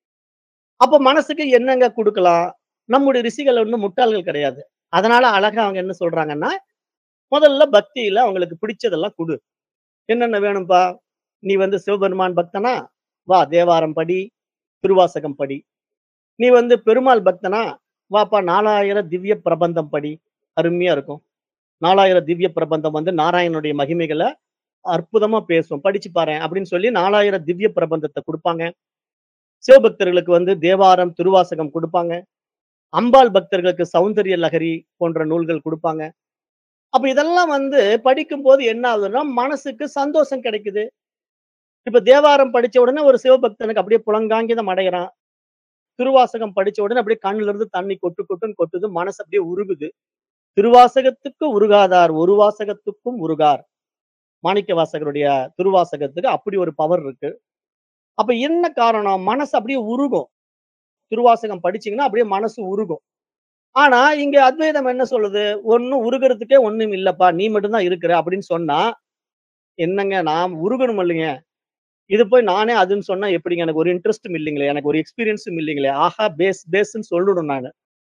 அப்ப மனசுக்கு என்னங்க குடுக்கலாம்? நம்முடைய ரிஷிகள் ஒண்ணும் முட்டாள்கள் கிடையாது. அதனால அழகா அவங்க என்ன சொல்றாங்கன்னா, முதல்ல பக்தியில அவங்களுக்கு பிடிச்சதெல்லாம் குடு. என்னென்ன வேணும்பா? நீ வந்து சிவபெருமான் பக்தனா? வா தேவாரம் படி, திருவாசகம் படி. நீ வந்து பெருமாள் பக்தனா? வாப்பா 4000 திவ்ய பிரபந்தம் படி. அருமையா இருக்கும். 4000 திவ்ய பிரபந்தம் வந்து நாராயணனுடைய மகிமைகள அற்புதமா பேசும். படிச்சு பாரேன் அப்படின்னு சொல்லி 4000 திவ்ய பிரபந்தத்த குடுப்பாங்க. சிவபக்தர்களுக்கு வந்து தேவாரம், திருவாசகம் குடுப்பாங்க. அம்பாள் பக்தர்களுக்கு சௌந்தரிய லஹரி போன்ற நூல்கள் குடுப்பாங்க. அப்ப இதெல்லாம் வந்து படிக்கும்போது என்ன ஆகுதுன்னா, மனசுக்கு சந்தோஷம் கிடைக்குது. இப்ப தேவாரம் படிச்ச உடனே ஒரு சிவபக்தனுக்கு அப்படியே புலங்காங்கிதம் அடையறான். திருவாசகம் படிச்ச உடனே அப்படியே கண்ணுல இருந்து தண்ணி கொட்டு கொட்டுன்னு கொட்டுது. மனசு அப்படியே உருகுது. திருவாசகத்துக்கு உருகாதார் ஒரு வாசகத்துக்கும் உருகார். மாணிக்கவாசகருடைய திருவாசகத்துக்கு அப்படி ஒரு பவர் இருக்கு. அப்ப என்ன காரணம்? மனசு அப்படியே உருகும். திருவாசகம் படிச்சீங்கன்னா அப்படியே மனசு உருகும். ஆனா, இங்க அத்வைதம் என்ன சொல்லுது? ஒண்ணும் உருகுறதுக்கே ஒண்ணும் இல்லப்பா. நீ மட்டும் தான் இருக்கிற அப்படின்னு சொன்னா, என்னங்க நான் உருகணும் இல்லைங்க. இது போய் நானே அதுன்னு சொன்னா எப்படிங்க? எனக்கு ஒரு இன்ட்ரெஸ்ட்டும் இல்லைங்களே. எனக்கு ஒரு எக்ஸ்பீரியன்ஸும் இல்லைங்களே. ஆஹா! பேஸ் பேஸ்ன்னு சொல்லணும் நானு.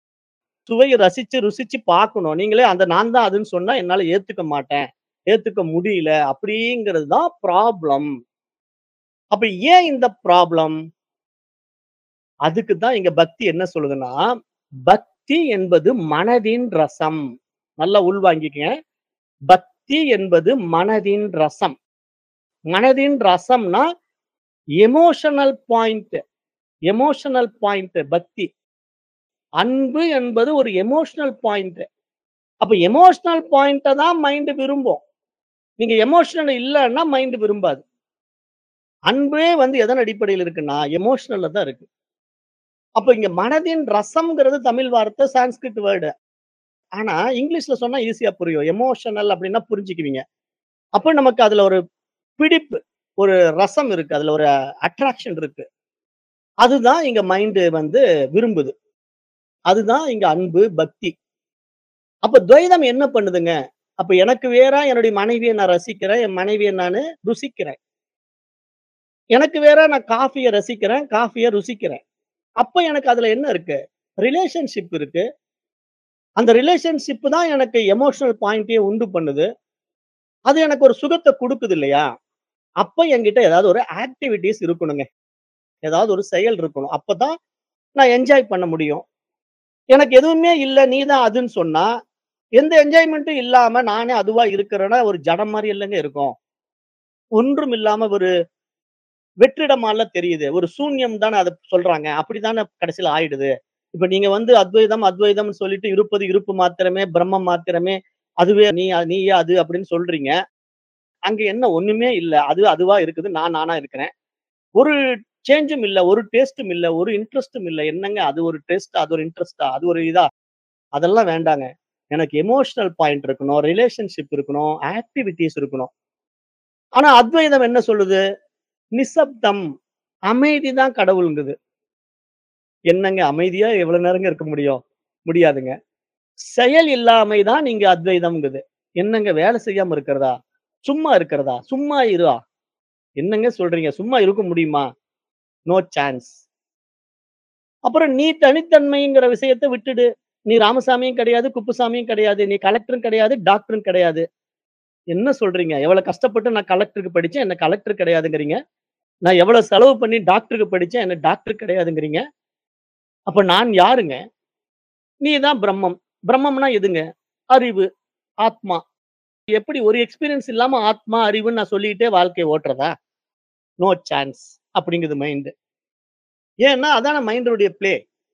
சுவைய ரசிச்சு, ருசிச்சு பார்க்கணும். நீங்களே அந்த நான் தான் அதுன்னு சொன்னா என்னால ஏத்துக்க மாட்டேன். ஏத்துக்க முடியல. அப்படிங்கிறது தான் ப்ராப்ளம். அப்ப ஏன் இந்த ப்ராப்ளம்? அதுக்கு தான் இங்க பக்தி என்ன சொல்லுதுன்னா, பக்தி என்பது மனதின் ரசம். நல்லா உள்வாங்கிக்கங்க. பக்தி என்பது மனதின் ரசம். மனதின் ரசம்னா, எமோஷனல் பாயிண்ட். எமோஷனல் பாயிண்ட் பக்தி. அன்பு என்பது ஒரு எமோஷனல் பாயிண்ட். அப்ப எமோஷனல் பாயிண்ட்ட தான் மைண்ட் விரும்பும். நீங்க எமோஷனல் இல்லன்னா மைண்ட் விரும்பாது. அன்பே வந்து எதன் அடிப்படையில இருக்குன்னா, எமோஷனல்ல தான் இருக்கு. அப்ப இங்க மனதின் ரசம்ங்கிறது தமிழ் வார்த்தை, சான்ஸ்கிரிட் வேர்டு. ஆனா, இங்கிலீஷ்ல சொன்னா ஈஸியா புரியும். எமோஷனல் அப்படின்னா புரிஞ்சுக்குவீங்க. அப்ப நமக்கு அதுல ஒரு பிடிப்பு, ஒரு ரசம் இருக்கு. அதுல ஒரு அட்ராக்ஷன் இருக்கு. அதுதான் இங்க மைண்ட் வந்து விரும்புது. அதுதான் இங்க அன்பு, பக்தி. அப்ப துவைதம் என்ன பண்ணுதுங்க? அப்ப எனக்கு வேற என்னுடைய மனைவிய நான் ரசிக்கிறேன். என் மனைவிய நானு ருசிக்கிறேன். எனக்கு வேற நான் காஃபிய ரசிக்கிறேன். காஃபிய ருசிக்கிறேன். அப்ப எனக்கு அதுல என்ன இருக்கு? ரிலேஷன்ஷிப் இருக்கு. அந்த ரிலேஷன்ஷிப் தான் எனக்கு எமோஷனல் பாயிண்ட்டயே உண்டு பண்ணுது. அது எனக்கு ஒரு சுகத்த குடுக்குது இல்லையா? அப்ப என்கிட்ட ஏதாவது ஒரு ஆக்டிவிட்டீஸ் இருக்கணுங்க. ஏதாவது ஒரு செயல் இருக்கணும். அப்பதான் நான் என்ஜாய் பண்ண முடியும். எனக்கு எதுவுமே இல்ல, நீ தான் அதுன்னு சொன்னா, எந்த என்ஜாய்மென்ட்டும் இல்லாம நானே அதுவா இருக்கிறேன்னா, ஒரு ஜடம் மாரி இல்லங்க இருக்கும். ஒன்றும் இல்லாம ஒரு வெற்றிடமால தெரியுது. ஒரு சூன்யம் தானே அத சொல்றாங்க. அப்படித்தானே கடைசியில ஆயிடுது. இப்ப நீங்க வந்து அத்வைதம், அத்வைதம்னு சொல்லிட்டு இருப்பது இருப்பு மாத்திரமே, பிரம்மம் மாத்திரமே, அதுவே நீ நீயே அது அப்படின்னு சொல்றீங்க. அங்க என்ன ஒண்ணுமே இல்ல. அது அதுவா இருக்குது. நான் நானா இருக்கிறேன். ஒரு சேஞ்சும் இல்ல. ஒரு டேஸ்டும் இல்ல. ஒரு இன்ட்ரெஸ்ட்டும் இல்ல. என்னங்க அது ஒரு டேஸ்ட்டா? அது ஒரு இன்ட்ரெஸ்ட்டா? அது ஒரு இதா? அதெல்லாம் வேண்டாங்க. எனக்கு எமோஷனல் பாயிண்ட் இருக்கணும். ரிலேஷன்ஷிப் இருக்கணும். ஆக்டிவிட்டீஸ் இருக்கணும். ஆனா அத்வைதம் என்ன சொல்லுது? நிசப்தம். அமைதி தான் கடவுள்ங்குது. என்னங்க அமைதியா எவ்வளவு நேரங்க இருக்க முடியும்? முடியாதுங்க. செயல் இல்லாமை தான் இங்க அத்வைதம்ங்குது. என்னங்க வேலை செய்யாம இருக்கிறதா? சும்மா இருக்கிறதா? சும்மா இரா? என்னங்க சொல்றீங்க? சும்மா இருக்க முடியுமா? No chance. அப்புறம் நீ தனித்தன்மைங்கிற விஷயத்த விட்டுடு. நீ ராமசாமியும் கிடையாது, குப்புசாமியும் கிடையாது. நீ கலெக்டரும் கிடையாது, டாக்டரும் கிடையாது. என்ன சொல்றீங்க? எவ்வளவு கஷ்டப்பட்டு நான் கலெக்டருக்கு படிச்சேன். என்ன கலெக்டர் கிடையாதுங்கிறீங்க. நான் எவ்வளவு செலவு பண்ணி டாக்டருக்கு படிச்சேன். என்ன டாக்டர் கிடையாதுங்கிறீங்க. அப்ப நான் யாருங்க? நீ தான் பிரம்மம். பிரம்மம்னா எதுங்க? அறிவு, ஆத்மா. எப்படி ஒரு எக்ஸ்பீரியன்ஸ் இல்லாம ஆத்மா, அறிவுன்னு நான் சொல்லிட்டே வாழ்க்கைய ஓட்டுறதா? நோ சான்ஸ் அப்படிங்குது மைண்ட். ஏன்னா அதான மைண்டோடைய ப்ளே.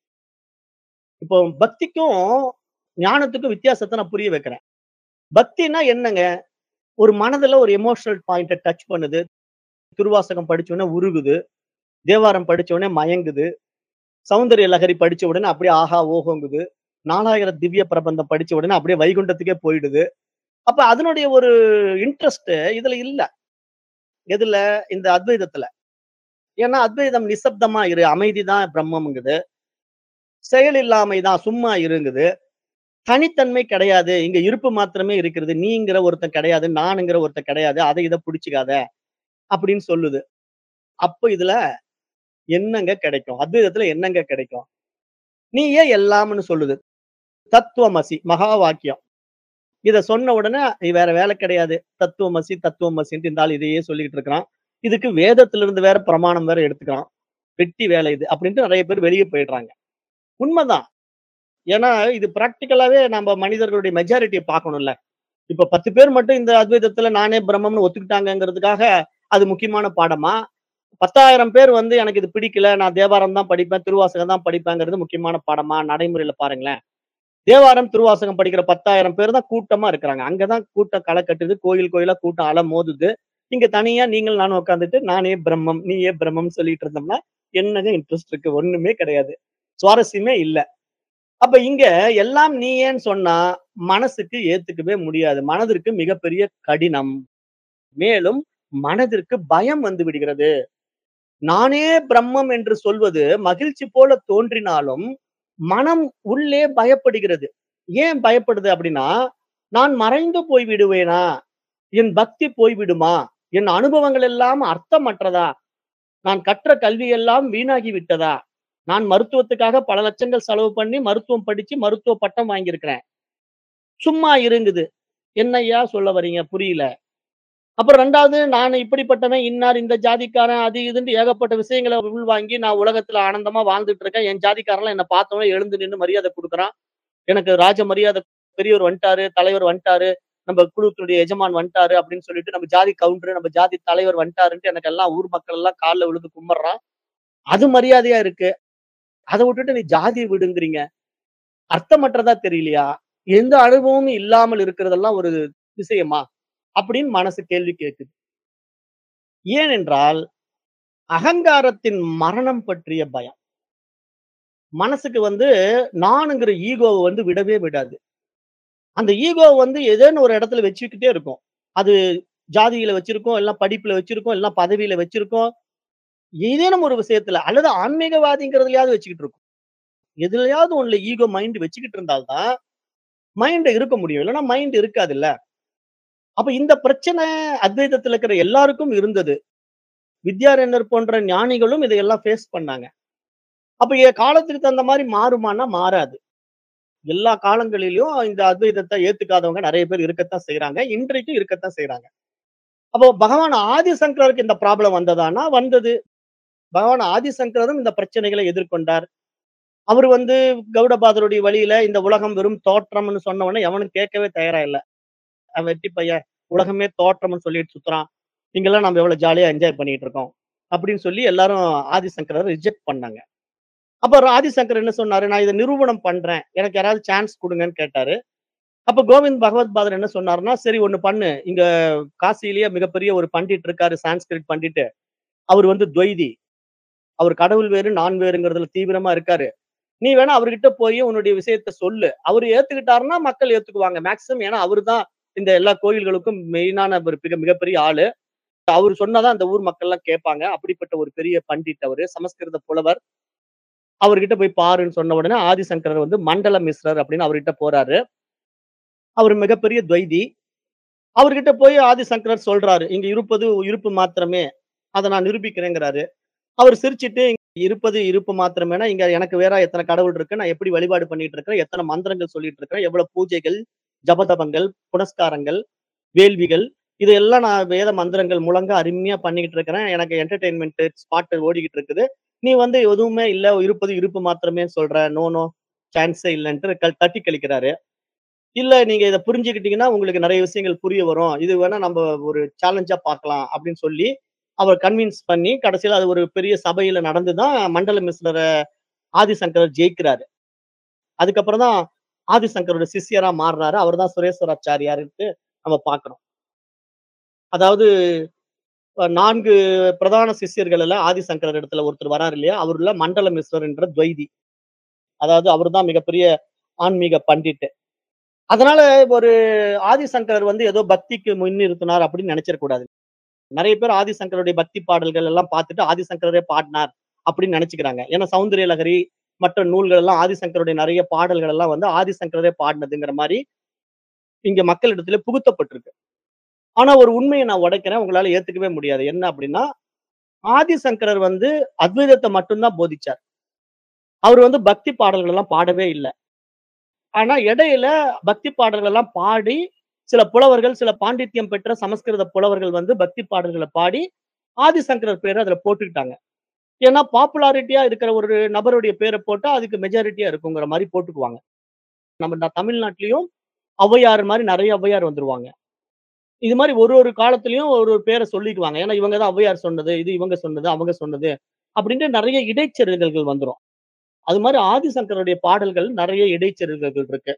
இப்போ பக்திக்கும், ஞானத்துக்கும் வித்தியாசத்த நான் புரிய வைக்கிறேன். பக்தின்னா என்னங்க? ஒரு மனதுல ஒரு எமோஷனல் பாயிண்ட்ட டச் பண்ணுது. திருவாசகம் படிச்ச உடனே உருகுது. தேவாரம் படிச்ச உடனே மயங்குது. சௌந்தரிய லஹரி படிச்ச உடனே அப்படியே ஆஹா! ஓஹோங்குது. 4000 திவ்ய பிரபந்தம் படிச்ச உடனே அப்படியே வைகுண்டத்துக்கே போயிடுது. அப்ப அதனுடைய ஒரு இன்ட்ரெஸ்ட் இதுல இல்ல. எதுல? இந்த அத்வைதத்துல. ஏன்னா அத்வைதம் நிசப்தமா இரு. அமைதி தான் பிரம்மம்ங்குது. செயல் இல்லாமை தான் சும்மா இருங்குது. தனித்தன்மை கிடையாது. இங்க இருப்பு மாத்திரமே இருக்கிறது. நீங்கிற ஒருத்தன் கிடையாது. நானுங்கிற ஒருத்தன் கிடையாது. அத இத புடிச்சுக்காத. அப்படின்னு சொல்லுது. அப்ப இதுல என்னங்க கிடைக்கும்? அத்வைதத்துல என்னங்க கிடைக்கும்? நீயே எல்லாம்ன்னு சொல்லுது. தத்துவமசி மகா வாக்கியம். இத சொன்ன உடனே வேற வேலை கிடையாது. தத்துவமசி, தத்துவமசின்ட்டு இந்த ஆள் இதையே சொல்லிட்டு இருக்கிறான். இதுக்கு வேதத்திலிருந்து வேற பிரமாணம் வேற எடுத்துக்கிறான். வெட்டி வேலை இது. அப்படின்ட்டு நெறைய பேர் வெளிய போயிடுறாங்க. உண்மதான். ஏன்னா இது பிராக்டிகலாவே நம்ம மனிதர்களுடைய மெஜாரிட்டிய பார்க்கணும்ல. இப்ப 10 பேர் மட்டும் இந்த அத்வைதத்துல நானே பிரம்மம்னு ஒத்துக்கிட்டாங்கங்கிறதுக்காக அது முக்கியமான பாடமா? 10,000 பேர் வந்து எனக்கு இது பிடிக்கல. நான் தேவாரம் தான் படிப்பேன். திருவாசகம் தான் படிப்பேங்கிறது முக்கியமான பாடமா? நடைமுறையில பாருங்களேன். தேவாரம், திருவாசகம் படிக்கிற 10,000 பேர் தான் கூட்டமா இருக்கிறாங்க. அங்க தான் கூட்டம் களை கட்டுது. கோயில் கோயிலா கூட்டம் அல மோதுது. இங்க தனியா நீங்களும் நானும் உட்கார்ந்துட்டு நானே பிரம்மம், நீயே பிரம்மம்னு சொல்லிட்டு இருந்தோம்னா, என்னங்க இன்ட்ரெஸ்ட் இருக்கு? ஒண்ணுமே கிடையாது. சுவாரஸ்யமே இல்ல. அப்ப இங்க எல்லாம் நீயேன்னு சொன்னா, மனசுக்கு ஏத்துக்கவே முடியாது. மனதிற்கு மிகப்பெரிய கடினம். மேலும் மனதிற்கு பயம் வந்து விடுகிறது. நானே பிரம்மம் என்று சொல்வது மகிழ்ச்சி போல தோன்றினாலும், மனம் உள்ளே பயப்படுகிறது. ஏன் பயப்படுது அப்படின்னா, நான் மறைந்து போய் விடுவேனா? என் பக்தி போய்விடுமா? என் அனுபவங்கள் எல்லாம் அர்த்தமற்றதா? நான் கற்ற கல்வி எல்லாம் வீணாகி விட்டதா? நான் மருத்துவத்துக்காக பல லட்சங்கள் செலவு பண்ணி மருத்துவம் படிச்சு மருத்துவ பட்டம் வாங்கியிருக்கிறேன். சும்மா இருங்குது. என்னய்யா சொல்ல வர்றீங்க? புரியல. அப்புறம் 2வது நான் இப்படிப்பட்டவன், இன்னார் இந்த ஜாதிக்காரன், அது இதுன்ட்டு ஏகப்பட்ட விஷயங்கள உள்வாங்கி நான் உலகத்துல ஆனந்தமா வாழ்ந்துட்டு இருக்கேன். என் ஜாதிக்காரன்லாம் என்ன பார்த்த உடனே எழுந்து நின்னு மரியாதை குடுக்குறான். எனக்கு ராஜ மரியாதை பெரியவர் வந்துட்டாரு, தலைவர் வந்துட்டாரு, நம்ம குழுக்களுடைய எஜமான் வந்துட்டாரு அப்படின்னு சொல்லிட்டு நம்ம ஜாதி கவுண்டரு, நம்ம ஜாதி தலைவர் வந்துட்டாருன்ட்டு எனக்கு எல்லாம் ஊர் மக்கள் எல்லாம் கால்ல விழுந்து கும்பிடுறான். அது மரியாதையா இருக்கு. அத விட்டுட்டு நீ ஜாதிய விடுங்கிறீங்க. அர்த்தமற்றதா தெரியலையா? எந்த அனுபவமும் இல்லாமல் இருக்கிறதெல்லாம் ஒரு விஷயமா? அப்படின்னு மனசு கேள்வி கேட்குது. ஏனென்றால், அகங்காரத்தின் மரணம் பற்றிய பயம். மனசுக்கு வந்து நானுங்கிற ஈகோவ வந்து விடவே விடாது. அந்த ஈகோ வந்து ஏதேன்னு ஒரு இடத்துல வச்சுக்கிட்டே இருக்கும். அது ஜாதியில வச்சிருக்கோம், இல்ல படிப்புல வச்சிருக்கோம், இல்ல பதவியில வச்சிருக்கோம். ஏதேனும் ஒரு விஷயத்துல அல்லது ஆன்மீகவாதிங்கிறதுலயாவது வச்சுக்கிட்டு இருக்கும். எதுலயாவது ஒண்ணுல ஈகோ மைண்ட் வச்சுக்கிட்டு இருந்தால் தான், மைண்ட் இருக்க முடியும். இல்லன்னா மைண்ட் இருக்காதுல்ல. அப்ப இந்த பிரச்சனை அத்வைதத்துல இருக்கிற எல்லாருக்கும் இருந்தது. வித்யாரண்யர் போன்ற ஞானிகளும் இதையெல்லாம் ஃபேஸ் பண்ணாங்க. அப்ப எ காலத்துக்கு தகுந்த மாரி மாறுமான்னா மாறாது. எல்லா காலங்களிலும் இந்த அத்வைதத்த ஏத்துக்காதவங்க நெறைய பேர் இருக்கத்தான் செய்றாங்க. இன்றைக்கும் இருக்கத்தான் செய்றாங்க. அப்போ பகவான் ஆதிசங்கரருக்கு இந்த ப்ராப்ளம் வந்ததான்னா வந்தது. பகவான் ஆதிசங்கரரும் இந்த பிரச்சனைகளை எதிர்கொண்டார். அவரு வந்து கௌடபாதருடைய வழியில இந்த உலகம் வெறும் தோற்றம்னு சொன்ன உடனே எவனும் கேட்கவே தயாரா இல்ல. அவன் வெட்டி பையன். உலகமே தோற்றம்னு சொல்லிட்டு சுத்துறான். இங்கெல்லாம் நம்ம எவ்வளவு ஜாலியா என்ஜாய் பண்ணிட்டு இருக்கோம். அப்படின்னு சொல்லி எல்லாரும் ஆதிசங்கரரை ரிஜெக்ட் பண்ணாங்க. அப்ப ஆதிசங்கர் என்ன சொன்னாரு, "நான் இத நிரூபணம் பண்றேன். எனக்கு யாராவது சான்ஸ் குடுங்கன்னு" கேட்டாரு. அப்ப கோவிந்த் பகவத் பாதர் என்ன சொன்னாருன்னா, "சரி ஒண்ணு பண்ணு. இங்க காசியிலேயே மிகப்பெரிய ஒரு பண்டிட் இருக்காரு, சான்ஸ்கிரிட் பண்டிட்டு. அவரு வந்து துவைதி. அவர் கடவுள் வேறு, நான் வேறுங்கிறதுல தீவிரமா இருக்காரு. நீ வேணா அவர்கிட்ட போயி உன்னுடைய விஷயத்த சொல்லு. அவரு ஏத்துக்கிட்டாருன்னா மக்கள் ஏத்துக்குவாங்க. மேக்ஸிமம் ஏன்னா அவரு தான் இந்த எல்லா கோயில்களுக்கும் மெயினான ஒரு மிக மிகப்பெரிய ஆளு. அவரு சொன்னா தான் அந்த ஊர் மக்கள்லாம் கேட்பாங்க. அப்படிப்பட்ட ஒரு பெரிய பண்டிட் அவரு. சமஸ்கிருத புலவர். அவர்கிட்ட போய் பாருன்னு சொன்ன உடனே ஆதிசங்கரர் வந்து மண்டல மிஸ்ரர் அப்படின்னு அவர்கிட்ட போறாரு. அவரு மிகப்பெரிய துவைதி. அவர்கிட்ட போய் ஆதிசங்கரர் சொல்றாரு. "இங்க இருப்பது இருப்பு மாத்திரமே. அத நான் நிரூபிக்கிறேங்கிறாரு." அவரு சிரிச்சுட்டு, "இருப்பது இருப்பு மாத்திரமேனா, இங்க எனக்கு வேற எத்தன கடவுள் இருக்கு, நான் எப்படி வழிபாடு பண்ணிட்டு இருக்கிறேன், எத்தன மந்திரங்கள் சொல்லிட்டு இருக்கிறேன், எவ்வளவு பூஜைகள், ஜபதபங்கள், புனஸ்காரங்கள், வேள்விகள் இதெல்லாம் நான் வேத மந்திரங்கள் முழங்க அருமையா பண்ணிக்கிட்டு இருக்கிறேன். எனக்கு என்டர்டெயின்மென்ட் ஸ்பாட் ஓடிக்கிட்டு இருக்குது. நீ வந்து எதுவுமே இல்ல, இருப்பது இருப்பு மாத்திரமே சொல்ற. நோ, நோ சான்ஸே இல்லன்ட்டு க தட்டி கழிக்கிறாரு. "இல்ல நீங்க இத புரிஞ்சுக்கிட்டீங்கன்னா, உங்களுக்கு நெறைய விஷயங்கள் புரிய வரும். இது வேணா நம்ப ஒரு சேலஞ்சா பார்க்கலாம்." அப்படின்னு சொல்லி அவர் கன்வின்ஸ் பண்ணி, கடைசியில அது ஒரு பெரிய சபையில நடந்து தான் மண்டல மிஸ்ரர ஆதிசங்கரர் ஜெயிக்கிறாரு. அதுக்கப்புறம் தான் ஆதிசங்கரோட சிஷ்யரா மாறுறாரு. அவர் தான் சுரேஸ்வராச்சாரியார்ன்ட்டு நம்ம பார்க்கிறோம். அதாவது அ 4 பிரதான சிஷ்யர்கள்ல ஆதிசங்கரர் இடத்துல ஒருத்தர் வராரு இல்லையா? அவருல மண்டல மிஸ்ரர் என்ற துவைதி. அதாவது அவரு தான் மிகப்பெரிய ஆன்மீக பண்டிட். அதனால ஒரு ஆதிசங்கரர் வந்து ஏதோ பக்திக்கு முன்னிறுத்தினார் அப்படின்னு நெனைச்சிறக் கூடாது. நெறைய பேர் ஆதிசங்கருடைய பக்தி பாடல்கள் எல்லாம் பார்த்துட்டு ஆதிசங்கரரே பாடினார் அப்படின்னு நெனைச்சுக்கிறாங்க. ஏன்னா சௌந்தரிய லகரி, மற்ற நூல்கள் எல்லாம் ஆதிசங்கருடைய நெறைய பாடல்கள் எல்லாம் வந்து ஆதிசங்கரரே பாடுனதுங்கிற மாரி இங்க மக்களிடத்திலே புகுத்தப்பட்டிருக்கு. ஆனா ஒரு உண்மைய நான் உடைக்கிறேன். உங்களால ஏத்துக்கவே முடியாது. என்ன அப்படின்னா, ஆதிசங்கரர் வந்து அத்வைதத்த மட்டும் தான் போதிச்சார். அவரு வந்து பக்தி பாடல்கள் எல்லாம் பாடவே இல்ல. ஆனா இடையில பக்தி பாடல்கள் எல்லாம் பாடி, சில புலவர்கள், சில பாண்டித்யம் பெற்ற சமஸ்கிருத புலவர்கள் வந்து பக்தி பாடல்கள பாடி, ஆதிசங்கரர் பேர அதுல போட்டுக்கிட்டாங்க. ஏன்னா பாப்புலாரிட்டியா இருக்கிற ஒரு நபருடைய பேர போட்டா, அதுக்கு மெஜாரிட்டியா இருக்குங்கிற மாரி போட்டுக்குவாங்க. நம்ம ந தமிழ்நாட்டிலயும் ஔவையார் மாரி நெறைய ஔவையார் வந்துருவாங்க. இது மாரி ஒரு ஒரு காலத்திலயும் ஒரு ஒரு பேர சொல்லிக்குவாங்க. ஏன்னா இவங்க தான் ஔவையார் சொன்னது, இது இவங்க சொன்னது, அவங்க சொன்னது அப்படின்ட்டு நெறைய இடைச்செருகல்கள் வந்துரும். அது மாரி ஆதிசங்கருடைய பாடல்கள் நெறைய இடைச்செருகல்கள் இருக்கு.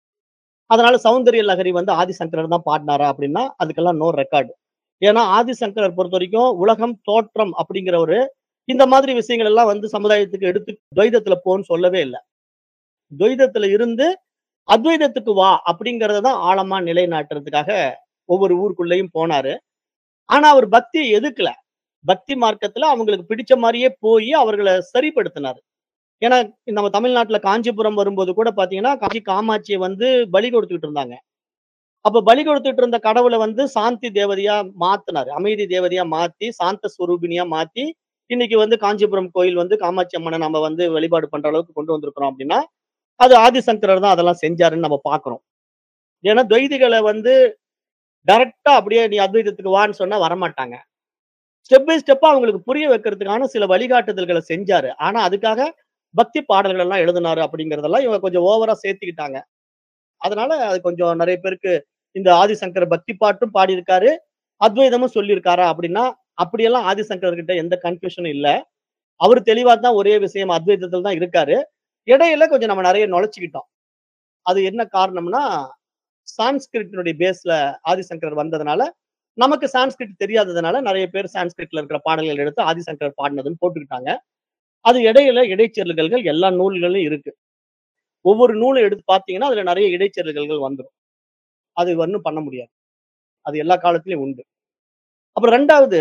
அதனால சௌந்தரிய லகரி வந்து ஆதிசங்கரர் தான் பாடுனாரா அப்படின்னா, அதுக்கெல்லாம் நோ ரெக்கார்ட். ஏன்னா ஆதிசங்கரர் பொறுத்தவரைக்கும் உலகம் தோற்றம் அப்படிங்கிற ஒரு இந்த மாதிரி விஷயங்கள் எல்லாம் வந்து சமுதாயத்துக்கு எடுத்து துவைதத்துல போன்னு சொல்லவே இல்ல. துவைதத்துல இருந்து அத்வைதத்துக்கு வா அப்படிங்கிறத தான் ஆழமா நிலைநாட்டுறதுக்காக ஒவ்வொரு ஊருக்குள்ளயும் போனாரு. ஆனா அவர் பக்திய எதுக்கல. பக்தி மார்க்கத்துல அவங்களுக்கு பிடிச்ச மாரியே போயி அவர்கள சரிப்படுத்தினாரு. ஏன்னா நம்ம தமிழ்நாட்டுல காஞ்சிபுரம் வரும்போது கூட பார்த்தீங்கன்னா, காஞ்சி காமாட்சிய வந்து பலி கொடுத்துட்டு இருந்தாங்க. அப்ப பலி கொடுத்துட்டு இருந்த கடவுள வந்து சாந்தி தேவதையா மாத்துனாரு. அமைதி தேவதையா மாத்தி, சாந்த ஸ்வரூபிணியா மாத்தி, இன்னைக்கு வந்து காஞ்சிபுரம் கோயில் வந்து காமாட்சி அம்மன நம்ம வந்து வழிபாடு பண்ற அளவுக்கு கொண்டு வந்திருக்கிறோம் அப்படின்னா, அது ஆதிசங்கரர் தான் அதெல்லாம் செஞ்சாருன்னு நம்ம பார்க்கிறோம். ஏன்னா துவைதிகள வந்து டைரக்ட்டா அப்படியே நீ அத்வைதத்துக்கு வான்னு சொன்னா வரமாட்டாங்க. ஸ்டெப் பை ஸ்டெப்பா அவங்களுக்கு புரிய வைக்கிறதுக்கான சில வழிகாட்டுதல்கள செஞ்சாரு. ஆனா அதுக்காக பக்தி பாடல்கள் எல்லாம் எழுதினாரு அப்படிங்கிறதெல்லாம் இவங்க கொஞ்சம் ஓவரா சேர்த்துக்கிட்டாங்க. அதனால அது கொஞ்சம் நெறைய பேருக்கு இந்த ஆதிசங்கர் பக்தி பாட்டும் பாடியிருக்காரு. அத்வைதமும் சொல்லியிருக்காரா அப்படின்னா, அப்படியெல்லாம் ஆதிசங்கர் கிட்ட எந்த கன்ஃப்யூஷனும் இல்ல. அவரு தெளிவா தான் ஒரே விஷயம் அத்வைதத்துல தான் இருக்காரு. இடையில கொஞ்சம் நம்ம நெறைய நுழைச்சுக்கிட்டோம். அது என்ன காரணம்னா, சான்ஸ்கிரிட்டினுடைய பேஸ்ல ஆதிசங்கரர் வந்ததுனால, நமக்கு சான்ஸ்கிரிட் தெரியாததுனால நெறைய பேர் சான்ஸ்கிரிட்ல இருக்கிற பாடல்கள் எடுத்து ஆதிசங்கரர் பாடுனதுன்னு போட்டுக்கிட்டாங்க. அது இடையில இடைச்செருகல்கள் எல்லா நூல்களிலும் இருக்கு. ஒவ்வொரு நூலும் எடுத்து பார்த்தீங்கன்னா, அதுல நெறைய இடைச்செருகல்கள் வந்துரும். அது ஒண்ணும் பண்ண முடியாது. அது எல்லா காலத்திலயும் உண்டு. அப்புறம் 2வது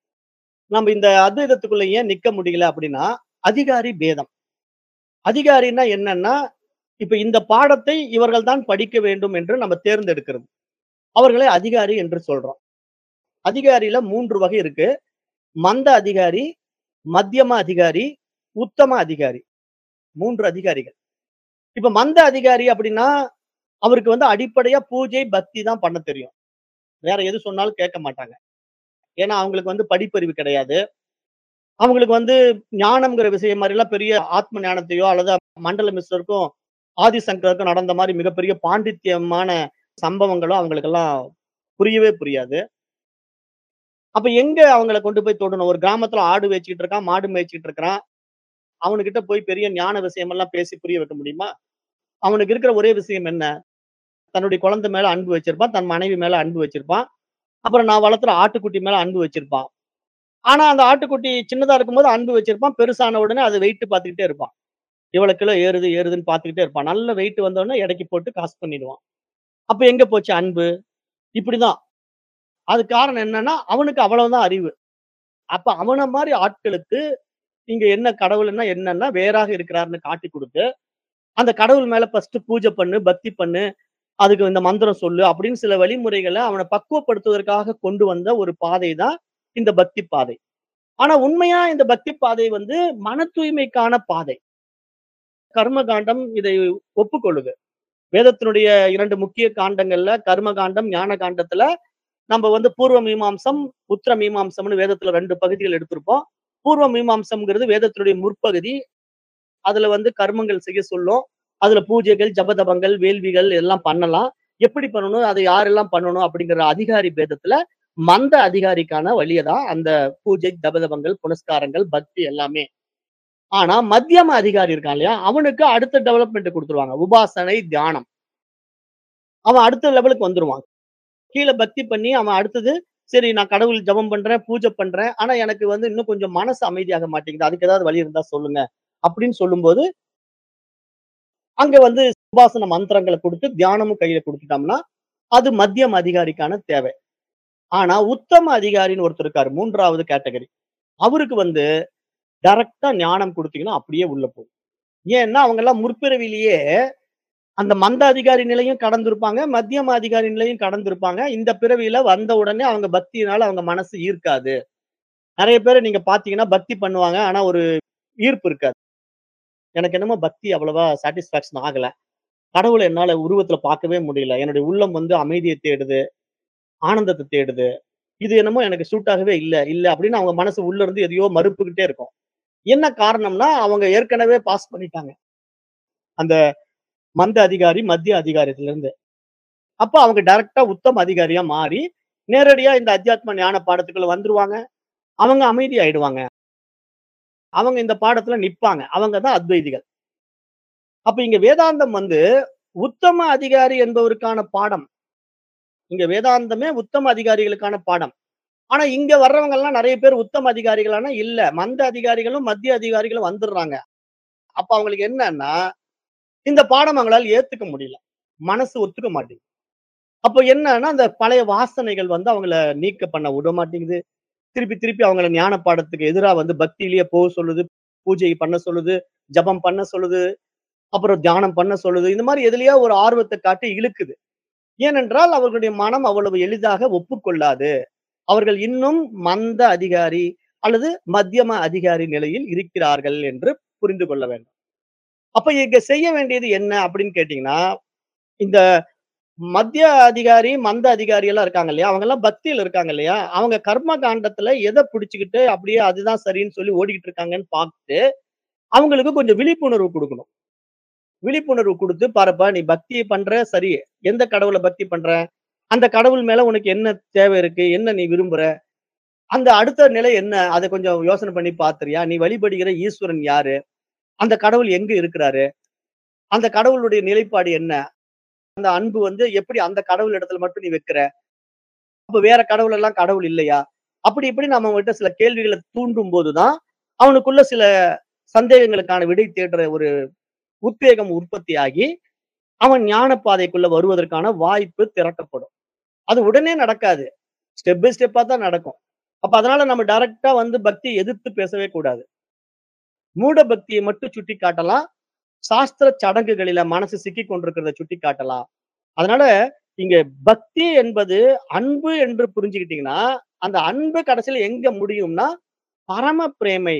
நம்ம இந்த அத்வைதத்துக்குள்ள ஏன் நிக்க முடியல அப்படின்னா, அதிகாரி பேதம். அதிகாரின்னா என்னன்னா, இப்ப இந்த பாடத்தை இவர்கள் தான் படிக்க வேண்டும் என்று நம்ம தேர்ந்தெடுக்கிறது. அவர்களை அதிகாரி என்று சொல்றோம். அதிகாரியில 3 வகை இருக்கு. மந்த அதிகாரி, மத்தியம அதிகாரி, உத்தம அதிகாரி. 3 அதிகாரிகள். இப்ப மந்த அதிகாரி அப்படின்னா, அவருக்கு வந்து அடிப்படையா பூஜை, பக்தி தான் பண்ண தெரியும். வேற எது சொன்னாலும் கேட்க மாட்டாங்க. ஏன்னா அவங்களுக்கு வந்து படிப்பறிவு கிடையாது. அவங்களுக்கு வந்து ஞானம்ங்கிற விஷயம் மாரிலாம் பெரிய ஆத்ம ஞானத்தையோ அல்லது மண்டல மிஸ்ரருக்கும், ஆதிசங்கருக்கும் நடந்த மாரி மிகப்பெரிய பாண்டித்யமான சம்பவங்களோ அவங்களுக்கெல்லாம் புரியவே புரியாது. அப்ப எங்க அவங்கள கொண்டு போய் தொடணும்? ஒரு கிராமத்துல ஆடு மேய்ச்சுக்கிட்டு இருக்கான், மாடு மேய்ச்சுக்கிட்டு இருக்கிறான். அவனுகிட்ட போய் பெரிய ஞான விஷயமெல்லாம் பேசி புரிய வைக்க முடியுமா? அவனுக்கு இருக்கிற ஒரே விஷயம் என்ன? தன்னுடைய குழந்தை மேல அன்பு வச்சிருப்பான். தன் மனைவி மேல அன்பு வச்சிருப்பான். அப்புறம் நான் வளர்த்துற ஆட்டுக்குட்டி மேல அன்பு வச்சிருப்பான். ஆனா, அந்த ஆட்டுக்குட்டி சின்னதா இருக்கும்போது அன்பு வச்சிருப்பான். பெருசான உடனே அத வெயிட் பார்த்துக்கிட்டே இருப்பான். எவ்வளவு கிலோ ஏறுது, ஏறுதுன்னு பார்த்துக்கிட்டே இருப்பான். நல்ல வெயிட் வந்த உடனே எடைக்கு போட்டு காசு பண்ணிடுவான். அப்ப எங்க போச்சு அன்பு? இப்படிதான். அதுக்கு காரணம் என்னன்னா, அவனுக்கு அவ்வளவுதான் அறிவு. அப்ப அவன மாரி ஆட்களுக்கு இங்க என்ன கடவுள்ன்னா என்னன்னா, வேறாக இருக்கிறார்ன்னு காட்டிக் குடுத்து, அந்த கடவுள் மேல ஃபர்ஸ்ட் பூஜை பண்ணு, பக்தி பண்ணு, அதுக்கு இந்த மந்திரம் சொல்லு அப்படின்னு சில வழிமுறைகள அவன பக்குவப்படுத்துவதற்காக கொண்டு வந்த ஒரு பாதை தான் இந்த பக்தி பாதை. ஆனா உண்மையா இந்த பக்தி பாதை வந்து மன தூய்மைக்கான பாதை. கர்ம காண்டம் இதை ஒப்புக்கொள்ளுது. வேதத்தினுடைய 2 முக்கிய காண்டங்கள்ல கர்ம காண்டம், ஞான காண்டத்துல நம்ம வந்து பூர்வ மீமாம்சம், உத்தர மீமாம்சம்னு வேதத்துல 2 பகுதிகள் எடுத்திருப்போம். பூர்வ மீமாம்சம்ங்கிறது வேதத்தினுடைய முற்பகுதி. அதுல வந்து கர்மங்கள் செய்ய சொல்லும். அதுல பூஜைகள், ஜபதபங்கள், வேள்விகள் எல்லாம் பண்ணலாம். எப்படி பண்ணணும்? அதை யாரெல்லாம் பண்ணணும்? அப்படிங்கிற அதிகாரி பேதத்துல மந்த அதிகாரிக்கான வழிய தான் அந்த பூஜை, ஜபதபங்கள், புனஸ்காரங்கள், பக்தி எல்லாமே. ஆனா மத்தியம அதிகாரி இருக்கான் இல்லையா? அவனுக்கு அடுத்த டெவலப்மென்ட் குடுத்துருவாங்க. உபாசனை, தியானம். அவன் அடுத்த லெவலுக்கு வந்துருவான். கீழ பக்தி பண்ணி அவன் அடுத்தது, சரி நான் கடவுள் ஜெபம் பண்றேன், பூஜை பண்றேன். ஆனா எனக்கு வந்து இன்னும் கொஞ்சம் மனசு அமைதியாக மாட்டேங்குது. அதுக்கு ஏதாவது வழி இருந்தா சொல்லுங்க. அப்படின்னு சொல்லும்போது அங்க வந்து உபாசன மந்திரங்கள குடுத்து, தியானமும் கையில குடுத்துட்டோம்னா, அது மத்தியம அதிகாரிக்கான தேவை. ஆனா உத்தம அதிகாரின்னு ஒருத்தர் இருக்காரு. 3வது கேட்டகரி. அவருக்கு வந்து டைரக்ட்டா ஞானம் குடுத்தீங்கன்னா அப்படியே உள்ள போகும். ஏன்னா அவங்கலாம் முற்பிறவியிலேயே அந்த மந்த அதிகாரி நிலையும் கடந்திருப்பாங்க. மத்தியம அதிகாரி நிலையும் கடந்திருப்பாங்க. இந்த பிறவியில வந்த உடனே அவங்க பக்தியினால அவங்க மனசு ஈர்க்காது. நெறைய பேர நீங்க பார்த்தீங்கன்னா பக்தி பண்ணுவாங்க. ஆனா ஒரு ஈர்ப்பு இருக்காது. எனக்கு என்னமோ பக்தி அவ்வளவா சாட்டிஸ்ஃபாக்ஷன் ஆகல. கடவுள என்னால உருவத்துல பார்க்கவே முடியல. என்னுடைய உள்ளம் வந்து அமைதிய தேடுது. ஆனந்தத்த தேடுது. இது என்னமோ எனக்கு சூட் ஆகவே இல்ல, இல்ல அப்படின்னு அவங்க மனசு உள்ள இருந்து எதையோ மறுப்புக்கிட்டே இருக்கும். என்ன காரணம்னா, அவங்க ஏற்கனவே பாஸ் பண்ணிட்டாங்க. அந்த மந்த அதிகாரி, மத்திய அதிகாரத்திலிருந்து. அப்ப அவங்க டைரக்ட்டா உத்தம அதிகாரியா மாறி, நேரடியா இந்த அத்தியாத்ம ஞான பாடத்துக்குள்ள வந்துருவாங்க. அவங்க அமைதி ஆயிடுவாங்க. அவங்க இந்த பாடத்துல நிப்பாங்க. அவங்க தான் அத்வைதிகள். அப்ப இங்க வேதாந்தம் வந்து உத்தம அதிகாரி என்பவருக்கான பாடம். இங்க வேதாந்தமே உத்தம அதிகாரிகளுக்கான பாடம். ஆனா இங்க வர்றவங்கலாம் நெறைய பேர் உத்தம அதிகாரிகளானா இல்ல. மந்த அதிகாரிகளும், மத்திய அதிகாரிகளும் வந்துடுறாங்க. அப்ப அவங்களுக்கு என்னன்னா, இந்த பாடம் அவங்களால ஏத்துக்க முடியல. மனசு ஒத்துக்க மாட்டேங்குது. அப்ப என்னன்னா, அந்த பழைய வாசனைகள் வந்து அவங்கள நீக்க பண்ண விட மாட்டேங்குது. திருப்பி திருப்பி அவங்கள ஞான பாடத்துக்கு எதிரா வந்து பக்தியிலேயே போ சொல்லுது. பூஜை பண்ண சொல்லுது. ஜெபம் பண்ண சொல்லுது. அப்புறம் தியானம் பண்ண சொல்லுது. இந்த மாரி எதிலயோ ஒரு ஆர்வத்த காட்டி இழுக்குது. ஏனென்றால் அவர்களுடைய மனம் அவ்வளவு எளிதாக ஒப்புக்கொள்ளாது. அவர்கள் இன்னும் மந்த அதிகாரி அல்லது மத்தியம அதிகாரி நிலையில் இருக்கிறார்கள் என்று புரிந்து கொள்ள வேண்டும். அப்ப இங்க செய்ய வேண்டியது என்ன அப்படின்னு கேட்டீங்கன்னா, இந்த மத்திய அதிகாரி, மந்த அதிகாரி எல்லாம் இருக்காங்க இல்லையா? அவங்கலாம் பக்தியில இருக்காங்க இல்லையா? அவங்க கர்ம காண்டத்துல எத பிடிச்சுக்கிட்டு அப்படியே அதுதான் சரின்னு சொல்லி ஓடிக்கிட்டு இருக்காங்கன்னு பார்த்து, அவங்களுக்கு கொஞ்சம் விழிப்புணர்வு குடுக்கணும். விழிப்புணர்வு குடுத்து, பாருப்பா நீ பக்தி பண்ற சரி. எந்த கடவுள பக்தி பண்ற? அந்த கடவுள் மேல உனக்கு என்ன தேவை இருக்கு? என்ன நீ விரும்புற? அந்த அடுத்த நிலை என்ன? அத கொஞ்சம் யோசனை பண்ணி பார்த்திருயா? நீ வழிபடுகிற ஈஸ்வரன் யாரு? அந்த கடவுள் எங்க இருக்கிறாரு? அந்த கடவுளுடைய நிலைப்பாடு என்ன? அந்த அன்பு வந்து எப்படி அந்த கடவுள் இடத்துல மட்டும் நீ வைக்கிற? அப்ப வேற கடவுள் எல்லாம் கடவுள் இல்லையா? அப்படி இப்படி நம்ம அவன்கிட்ட சில கேள்விகள தூண்டும்போது தான், அவனுக்குள்ள சில சந்தேகங்களுக்கான விடை தேடுற ஒரு உத்வேகம் உற்பத்தியாகி, அவன் ஞான பாதைக்குள்ள வருவதற்கான வாய்ப்பு திறக்கப்படும். அது உடனே நடக்காது. ஸ்டெப் பை ஸ்டெப்பா தான் நடக்கும். அப்ப அதனால நம்ம டைரக்ட்டா வந்து பக்திய எதிர்த்து பேசவே கூடாது. மூட பக்தியை மட்டும் சுட்டிக்காட்டலாம். சாஸ்திர சடங்குகளில மனசு சிக்கிக் கொண்டிருக்கிறத சுட்டிக்காட்டலாம். அதனால இங்க பக்தி என்பது அன்பு என்று புரிஞ்சுக்கிட்டீங்கன்னா, அந்த அன்பு கடைசியில எங்க முடியும்னா, பரம பிரேமை.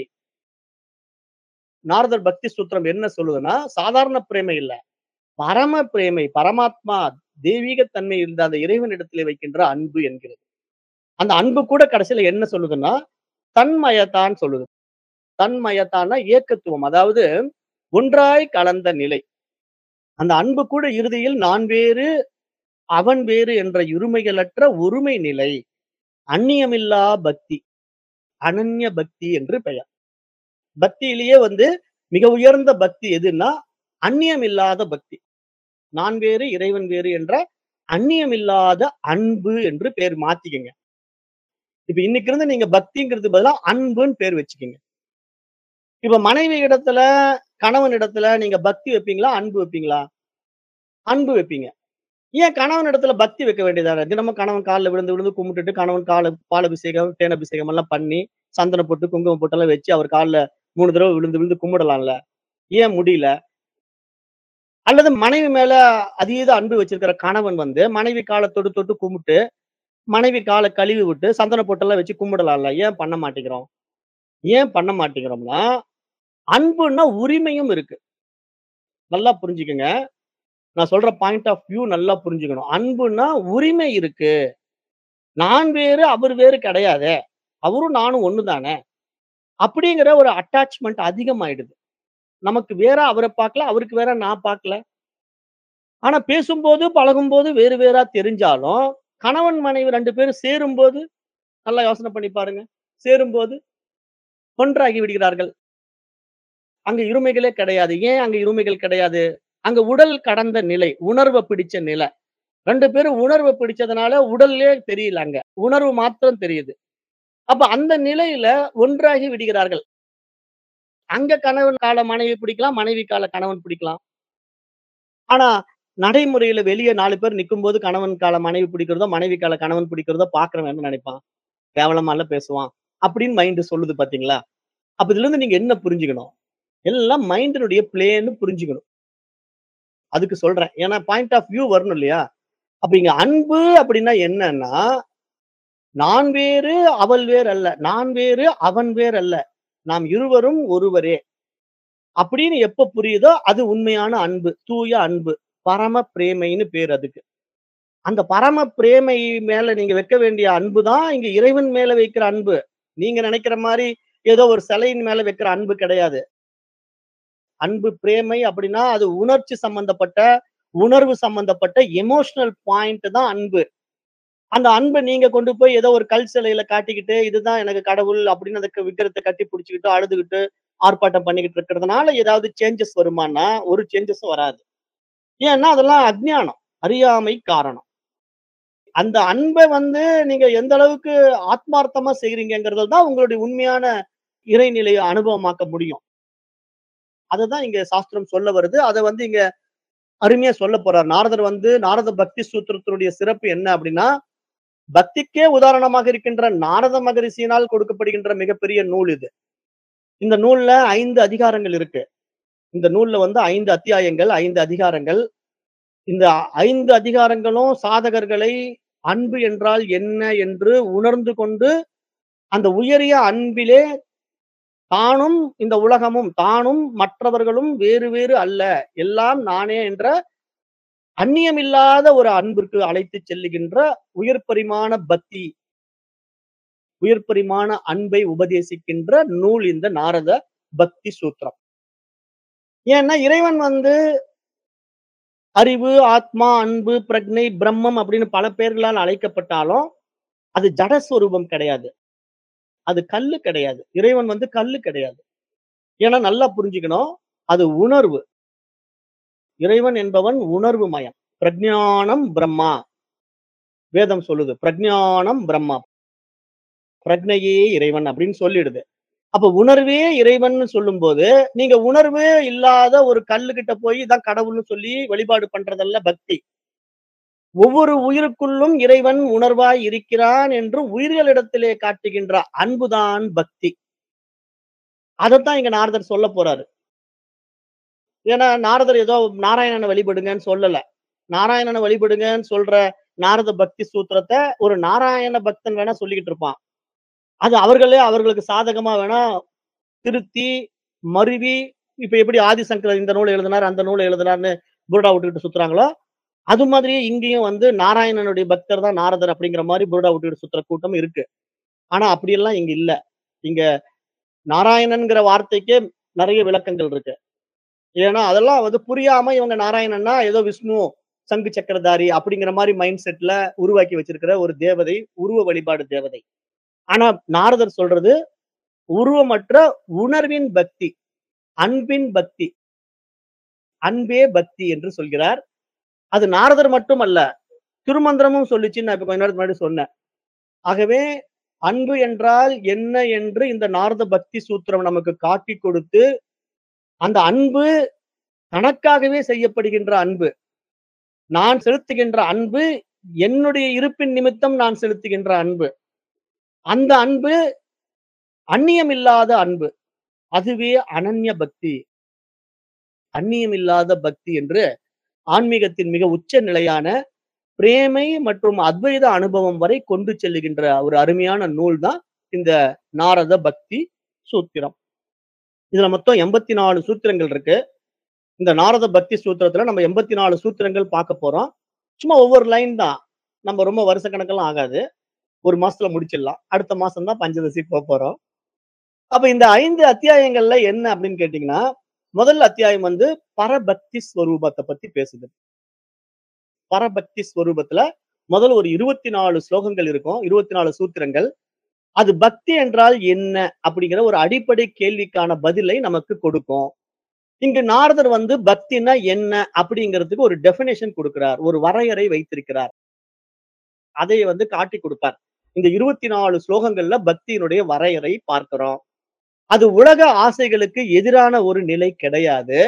நாரதர் பக்தி சூத்திரம் என்ன சொல்லுதுன்னா, சாதாரண பிரேமை இல்ல. பரம பிரேமை, பரமாத்மா தெய்வீக தன்மை இருந்த அந்த இறைவனிடத்திலே வைக்கின்ற அன்பு என்கிறது. அந்த அன்பு கூட கடைசியில என்ன சொல்லுதுன்னா, தன்மயத்தான் சொல்லுது. தன்மயத்தான்னா ஏக்கத்துவம். அதாவது ஒன்றாய் கலந்த நிலை. அந்த அன்பு கூட இறுதியில் நான் வேறு, அவன் வேறு என்ற இருமைகளற்ற ஒருமை நிலை. அந்நியமில்லா பக்தி. அனன்ய பக்தி என்று பெயர். பக்தியிலேயே வந்து மிக உயர்ந்த பக்தி எதுன்னா, அந்நியமில்லாத பக்தி. நான் வேறு, இறைவன் வேறு என்ற அந்நியமில்லாத அன்பு என்று பேர் மாத்திக்கங்க. இப்ப இன்னைக்கு இருந்து நீங்க பக்திங்கிறதுக்கு பதிலா அன்புன்னு பேர் வச்சுக்கங்க. இப்ப மனைவி இடத்துல, கணவன் இடத்துல நீங்க பக்தி வைப்பீங்களா? அன்பு வைப்பீங்களா? அன்பு வைப்பீங்க. ஏன் கணவன் இடத்துல பக்தி வைக்க வேண்டியதானே? தினமும் கணவன் கால்ல விழுந்து விழுந்து கும்பிட்டுட்டு, கணவன் கால பாலபிஷேகம், தேனாபிஷேகம் எல்லாம் பண்ணி, சந்தனம் பொட்டு, குங்குமம் பொட்டெல்லாம் வச்சு அவர் கால்ல 3 தடவ விழுந்து விழுந்து கும்பிடலாம்ல. ஏன் முடியல? அல்லது மனைவி மேல அதீத அன்பு வச்சிருக்கிற கணவன் வந்து, மனைவி கால தொட்டு தொட்டு கும்பிட்டு, மனைவி கால கழுவி விட்டு, சந்தன பொட்டெல்லாம் வச்சு கும்பிடலாம்ல. ஏன் பண்ண மாட்டேங்கிறோம்? ஏன் பண்ண மாட்டேங்கிறோம்னா, அன்புன்னா உரிமையும் இருக்கு. நல்லா புரிஞ்சுக்கங்க. நான் சொல்ற பாயிண்ட் ஆஃப் வியூ நல்லா புரிஞ்சுக்கணும். அன்புன்னா உரிமை இருக்கு. நான் வேறு, அவர் வேறு கிடையாதே. அவரும் நானும் ஒண்ணு தானே. அப்படிங்கிற ஒரு அட்டாச்மென்ட் அதிகமாயிடுது. நமக்கு வேறா அவர பார்க்கல, அவருக்கு வேறா நான் பார்க்கல. ஆனா பேசும்போது, பழகும்போது வேறு வேறா தெரிஞ்சாலும், கணவன், மனைவி 2 பேரும் சேரும்போது, நல்லா யோசனை பண்ணி பாருங்க. சேரும்போது ஒன்றாகி விடுகிறார்கள். அங்க இருமைகளே கிடையாது. ஏன் அங்க இருமைகள் கிடையாது? அங்க உடல் கடந்த நிலை. உணர்வ பிடிச்ச நிலை. 2 பேரும் உணர்வ பிடிச்சதுனால உடல்லே தெரியல அங்க. உணர்வு மாத்திரம் தெரியுது. அப்ப அந்த நிலையில ஒன்றாகி விடுகிறார்கள். அங்க கணவன் கால மனைவி பிடிக்கலாம், மனைவி கால கணவன் பிடிக்கலாம். ஆனா நடைமுறையில வெளிய 4 பேர் நிக்கும்போது கணவன் கால மனைவி பிடிக்கிறதோ, மனைவி கால கணவன் பிடிக்கிறதோ பார்க்கிறவன் என்ன நினைப்பான்? கேவலமால்ல பேசுவான். அப்படின்னு மைண்ட் சொல்லுது பார்த்தீங்களா? அப்ப இதிலிருந்து நீங்க என்ன புரிஞ்சுக்கணும்? எல்லாம் மைண்டினுடைய பிளேன்னு புரிஞ்சுக்கணும். அதுக்கு சொல்றேன். ஏன்னா பாயிண்ட் ஆஃப் வியூ வரணும் இல்லையா? அப்ப இங்க அன்பு அப்படின்னா என்னன்னா, நான் வேறு, அவள் வேறு அல்ல. நான் வேறு, அவன் வேறு அல்ல. நாம் இருவரும் ஒருவரே. அப்படின்னு எப்ப புரியுதோ, அது உண்மையான அன்பு. தூய அன்பு. பரம பிரேமைன்னு பேரு அதுக்கு. அந்த பரம பிரேமை மேல நீங்க வைக்க வேண்டிய அன்பு தான் இங்க இறைவன் மேல வைக்கிற அன்பு. நீங்க நினைக்கிற மாரி ஏதோ ஒரு சிலையின் மேல வைக்கிற அன்பு கிடையாது. அன்பு பிரேமை அப்படின்னா, அது உணர்ச்சி சம்பந்தப்பட்ட, உணர்வு சம்பந்தப்பட்ட எமோஷனல் பாயிண்ட் தான் அன்பு. அந்த அன்ப நீங்க கொண்டு போய் ஏதோ ஒரு கல் சிலையில காட்டிக்கிட்டு, இதுதான் எனக்கு கடவுள் அப்படின்னு அந்த விக்கிரத்த கட்டி புடிச்சுக்கிட்டு, அழுதுகிட்டு, ஆர்ப்பாட்டம் பண்ணிக்கிட்டு இருக்கிறதுனால ஏதாவது சேஞ்சஸ் வருமான்னா, ஒரு சேஞ்சஸும் வராது. ஏன்னா அதெல்லாம் அஞ்ஞானம். அறியாமை காரணம். அந்த அன்ப வந்து நீங்க எந்த அளவுக்கு ஆத்மார்த்தமா செய்றீங்கங்கிறதுல தான் உங்களுடைய உண்மையான இறைநிலைய அனுபவமாக்க முடியும். அததான் இங்க சாஸ்திரம் சொல்ல வருது. அத வந்து இங்க அருமையா சொல்லப் போறார். நாரதர் வந்து நாரத பக்தி சூத்திரத்தினுடைய சிறப்பு என்ன அப்படின்னா, பக்திக்கே உதாரணமாக இருக்கின்ற நாரத மகரிஷியினால் கொடுக்கப்படுகின்ற மிகப்பெரிய நூல் இது. இந்த நூல்ல 5 அதிகாரங்கள் இருக்கு. இந்த நூல்ல வந்து 5 அத்தியாயங்கள், 5 அதிகாரங்கள். இந்த 5 அதிகாரங்களும் சாதகர்களை அன்பு என்றால் என்ன என்று உணர்ந்து கொண்டு, அந்த உயரிய அன்பிலே தானும் இந்த உலகமும், தானும் மற்றவர்களும் வேறு வேறு அல்ல. எல்லாம் நானே என்ற அந்நியமில்லாத ஒரு அன்பிற்கு அழைத்துச் செல்லுகின்ற உயர் பரிமாண பக்தி. உயர் பரிமாண அன்பை உபதேசிக்கின்ற நூல் இந்த நாரத பக்தி சூத்திரம். ஏன்னா இறைவன் வந்து அறிவு, ஆத்மா, அன்பு, பிரக்ஞை, பிரம்மம் அப்படின்னு பல பெயர்களால் அழைக்கப்பட்டாலும், அது ஜட சொரூபம் கிடையாது. அது கல்லு கிடையாது. இறைவன் வந்து கல்லு கிடையாது. ஏன்னா நல்லா புரிஞ்சுக்கணும். அது உணர்வு. இறைவன் என்பவன் உணர்வு மயம். பிரஜ்ஞானம் பிரம்மா. வேதம் சொல்லுது. பிரஜ்ஞானம் பிரம்மா. பிரக்ஞையே இறைவன் அப்படின்னு சொல்லிடுது. அப்ப உணர்வே இறைவன்னு சொல்லும்போது, நீங்க உணர்வே இல்லாத ஒரு கல்லுகிட்ட போய் இதான் கடவுள்னு சொல்லி வழிபாடு பண்றதல்ல பக்தி. ஒவ்வொரு உயிருக்குள்ளும் இறைவன் உணர்வாய் இருக்கிறான் என்று உயிர்களிடத்திலே காட்டுகின்ற அன்புதான் பக்தி. அதத்தான் இங்க நாரதர் சொல்லப் போறாரு. ஏன்னா நாரதர் ஏதோ நாராயணன வழிபடுங்கன்னு சொல்லல. நாராயணன வழிபடுங்கன்னு சொல்ற நாரத பக்தி சூத்திரத்த ஒரு நாராயண பக்தன் வேணா சொல்லிக்கிட்டு இருப்பான். அது அவர்களே அவர்களுக்கு சாதகமா வேணா திருத்தி, மருவி இப்ப எப்படி ஆதிசங்கரர் இந்த நூல எழுதினார், அந்த நூல எழுதினார்ன்னு புருடா விட்டுக்கிட்டு சுத்துறாங்களோ, அது மாதிரியே இங்கேயும் வந்து நாராயணனுடைய பக்தர் தான் நாரதர் அப்படிங்கிற மாரி புருடா விட்டுக்கிட்டு சுத்துற கூட்டம் இருக்கு. ஆனா அப்படியெல்லாம் இங்க இல்ல. இங்க நாராயணன்ங்கிற வார்த்தைக்கே நெறைய விளக்கங்கள் இருக்கு. ஏன்னா அதெல்லாம் வந்து புரியாம இவங்க நாராயணன்னா ஏதோ விஷ்ணு, சங்கு சக்கரதாரி அப்படிங்கிற மாதிரி மைண்ட் செட்ல உருவாக்கி வச்சிருக்கிற ஒரு தேவதை உருவ வழிபாடு தேவதை ஆனா நாரதர் சொல்றது உருவமற்ற உணர்வின் பக்தி அன்பின் பக்தி அன்பே பக்தி என்று சொல்கிறார் அது நாரதர் மட்டும் அல்ல திருமந்திரமும் சொல்லிச்சுன்னு நான் இப்ப கொஞ்ச நேரத்துக்கு முன்னாடி சொன்னேன் ஆகவே அன்பு என்றால் என்ன என்று இந்த நாரத பக்தி சூத்திரம் நமக்கு காட்டி கொடுத்து அந்த அன்பு தனக்காகவே செய்யப்படுகின்ற அன்பு நான் செலுத்துகின்ற அன்பு என்னுடைய இருப்பின் நிமித்தம் நான் செலுத்துகின்ற அன்பு அந்த அன்பு அந்நியம் இல்லாத அன்பு அதுவே அனன்ய பக்தி அந்நியம் இல்லாத பக்தி என்று ஆன்மீகத்தின் மிக உச்ச நிலையான பிரேமை மற்றும் அத்வைத அனுபவம் வரை கொண்டு செல்லுகின்ற ஒரு அருமையான நூல் தான் இந்த நாரத பக்தி சூத்திரம் இதுல மொத்தம் எண்பத்தி நாலு சூத்திரங்கள் இருக்கு இந்த நாரத பக்தி சூத்திரத்துல நம்ம எண்பத்தி நாலு சூத்திரங்கள் பார்க்க போறோம் சும்மா ஒவ்வொரு லைன் தான் நம்ம ரொம்ப வருஷ கணக்கெல்லாம் ஆகாது ஒரு மாசத்துல முடிச்சிடலாம் அடுத்த மாசம் தான் பஞ்சதசி போக போறோம் அப்ப இந்த ஐந்து அத்தியாயங்கள்ல என்ன அப்படின்னு கேட்டீங்கன்னா முதல் அத்தியாயம் வந்து பரபக்தி ஸ்வரூபத்தை பத்தி பேசுது பரபக்தி ஸ்வரூபத்துல முதல் ஒரு இருபத்தி நாலு ஸ்லோகங்கள் இருக்கும் இருபத்தி நாலு சூத்திரங்கள் அது பக்தி என்றால் என்ன அப்படிங்கிற ஒரு அடிப்படை கேள்விக்கான பதிலை நமக்கு கொடுக்கும் இங்கு நாரதர் வந்து பக்தினா என்ன அப்படிங்கிறதுக்கு ஒரு டெபினேஷன் கொடுக்கிறார் ஒரு வரையறை வைத்திருக்கிறார் அதை வந்து காட்டி கொடுப்பார் இந்த இருபத்தி நாலு ஸ்லோகங்கள்ல பக்தியினுடைய வரையறை பார்க்கிறோம் அது உலக ஆசைகளுக்கு எதிரான ஒரு நிலை கிடையாது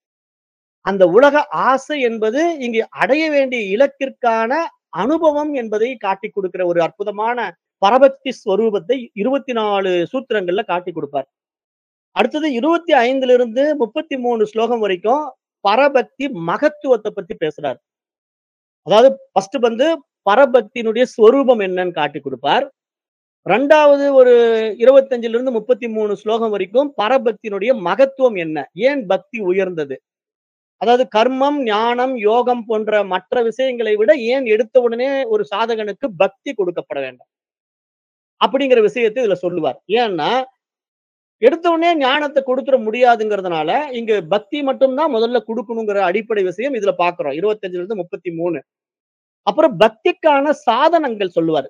அந்த உலக ஆசை என்பது இங்கு அடைய வேண்டிய இலக்கிற்கான அனுபவம் என்பதை காட்டி கொடுக்கிற ஒரு அற்புதமான பரபக்தி ஸ்வரூபத்தை இருபத்தி நாலு சூத்திரங்கள்ல காட்டி கொடுப்பார் அடுத்தது இருபத்தி ஐந்துல இருந்து முப்பத்தி மூணு ஸ்லோகம் வரைக்கும் பரபக்தி மகத்துவத்தை பத்தி பேசுறார் அதாவது ஃபர்ஸ்ட் வந்து பரபக்தியினுடைய ஸ்வரூபம் என்னன்னு காட்டி கொடுப்பார் ரெண்டாவது ஒரு இருபத்தஞ்சுல இருந்து முப்பத்தி மூணு ஸ்லோகம் வரைக்கும் பரபக்தியினுடைய மகத்துவம் என்ன ஏன் பக்தி உயர்ந்தது அதாவது கர்மம் ஞானம் யோகம் போன்ற மற்ற விஷயங்களை விட ஏன் எடுத்த உடனே ஒரு சாதகனுக்கு பக்தி கொடுக்கப்பட வேண்டும் அப்படிங்கிற விஷயத்தை இதுல சொல்லுவார் ஏன்னா எடுத்த உடனே ஞானத்தை கொடுத்துட முடியாதுங்கிறதுனால இங்க பக்தி மட்டும்தான் முதல்ல கொடுக்கணுங்கிற அடிப்படை விஷயம் இதுல பாக்குறோம் இருபத்தஞ்சுல இருந்து முப்பத்தி மூணு அப்புறம் பக்திக்கான சாதனங்கள் சொல்லுவார்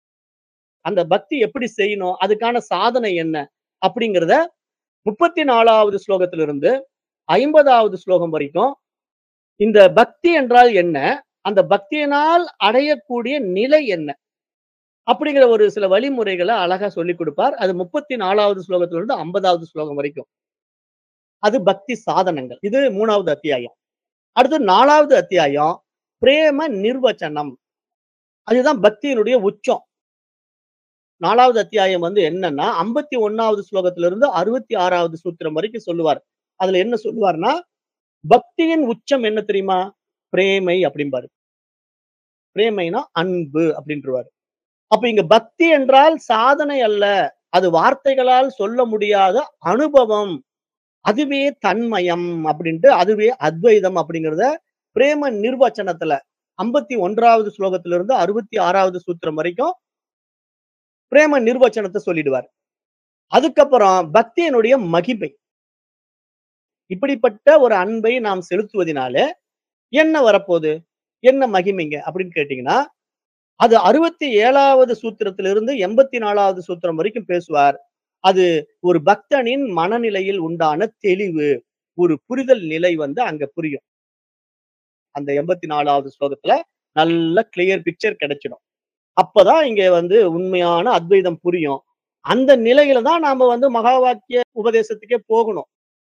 அந்த பக்தி எப்படி செய்யணும் அதுக்கான சாதனை என்ன அப்படிங்கிறத முப்பத்தி நாலாவது ஸ்லோகத்திலிருந்து ஐம்பதாவது ஸ்லோகம் வரைக்கும் இந்த பக்தி என்றால் என்ன அந்த பக்தியினால் அடையக்கூடிய நிலை என்ன அப்படிங்கிற ஒரு சில வழிமுறைகளை அழகா சொல்லி கொடுப்பார் அது முப்பத்தி நாலாவது ஸ்லோகத்துல இருந்து ஐம்பதாவது ஸ்லோகம் வரைக்கும் அது பக்தி சாதனங்கள் இது மூணாவது அத்தியாயம் அடுத்து நாலாவது அத்தியாயம் பிரேம நிர்வச்சனம் அதுதான் பக்தியினுடைய உச்சம் நாலாவது அத்தியாயம் வந்து என்னன்னா ஐம்பத்தி ஒன்னாவது ஸ்லோகத்துல இருந்து அறுபத்தி ஆறாவது சூத்திரம் வரைக்கும் சொல்லுவார் அதுல என்ன சொல்லுவார்னா பக்தியின் உச்சம் என்ன தெரியுமா பிரேமை அப்படிம்பாரு பிரேமைனா அன்பு அப்படின்றவாரு அப்ப இங்க பக்தி என்றால் சாதனை அல்ல அது வார்த்தைகளால் சொல்ல முடியாத அனுபவம் அதுவே தன்மயம் அப்படின்ட்டு அதுவே அத்வைதம் அப்படிங்கிறத பிரேம நிர்வச்சனத்துல ஐம்பத்தி ஒன்றாவது ஸ்லோகத்துல இருந்து அறுபத்தி ஆறாவது சூத்திரம் வரைக்கும் பிரேம நிர்வச்சனத்தை சொல்லிடுவார் அதுக்கப்புறம் பக்தியினுடைய மகிமை இப்படிப்பட்ட ஒரு அன்பை நாம் செலுத்துவதனால என்ன வரப்போகுது என்ன மகிமைங்க அப்படின்னு கேட்டீங்கன்னா அது அறுபத்தி ஏழாவது சூத்திரத்திலிருந்து எண்பத்தி நாலாவது சூத்திரம் வரைக்கும் பேசுவார் அது ஒரு பக்தனின் மனநிலையில் உண்டான தெளிவு ஒரு புரிதல் நிலை வந்து அங்க புரியும் அந்த எண்பத்தி நாலாவது ஸ்லோகத்துல நல்ல கிளியர் பிக்சர் கிடைச்சிடும் அப்பதான் இங்க வந்து உண்மையான அத்வைதம் புரியும் அந்த நிலையில தான் நாம வந்து மகா வாக்கிய உபதேசத்துக்கே போகணும்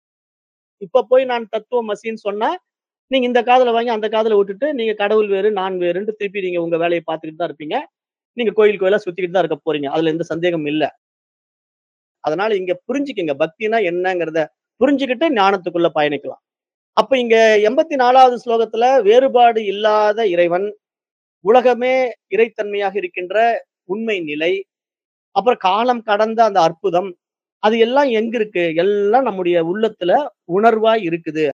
இப்ப போய் நான் தத்துவம் மசின்னு சொன்னா நீங்க இந்த காதுல வாங்கி அந்த காதுல விட்டுட்டு நீங்க கடவுள் வேறு நான் வேறுன்ட்டு திருப்பி நீங்க உங்க வேலையை பார்த்துக்கிட்டு தான் இருப்பீங்க நீங்க கோயில் கோயிலா சுத்திக்கிட்டு தான் இருக்க போறீங்க அதுல எந்த சந்தேகம் இல்ல அதனால இங்க புரிஞ்சுக்கங்க பக்தினா என்னங்கிறத புரிஞ்சுக்கிட்டு ஞானத்துக்குள்ள பயணிக்கலாம் அப்ப இங்க எண்பத்தி நாலாவது ஸ்லோகத்துல வேறுபாடு இல்லாத இறைவன் உலகமே இறைத்தன்மையாக இருக்கின்ற உண்மை நிலை அப்புறம் காலம் கடந்த அந்த அற்புதம் அது எல்லாம் எங்க இருக்கு எல்லாம் நம்முடைய உள்ளத்துல உணர்வா இருக்குது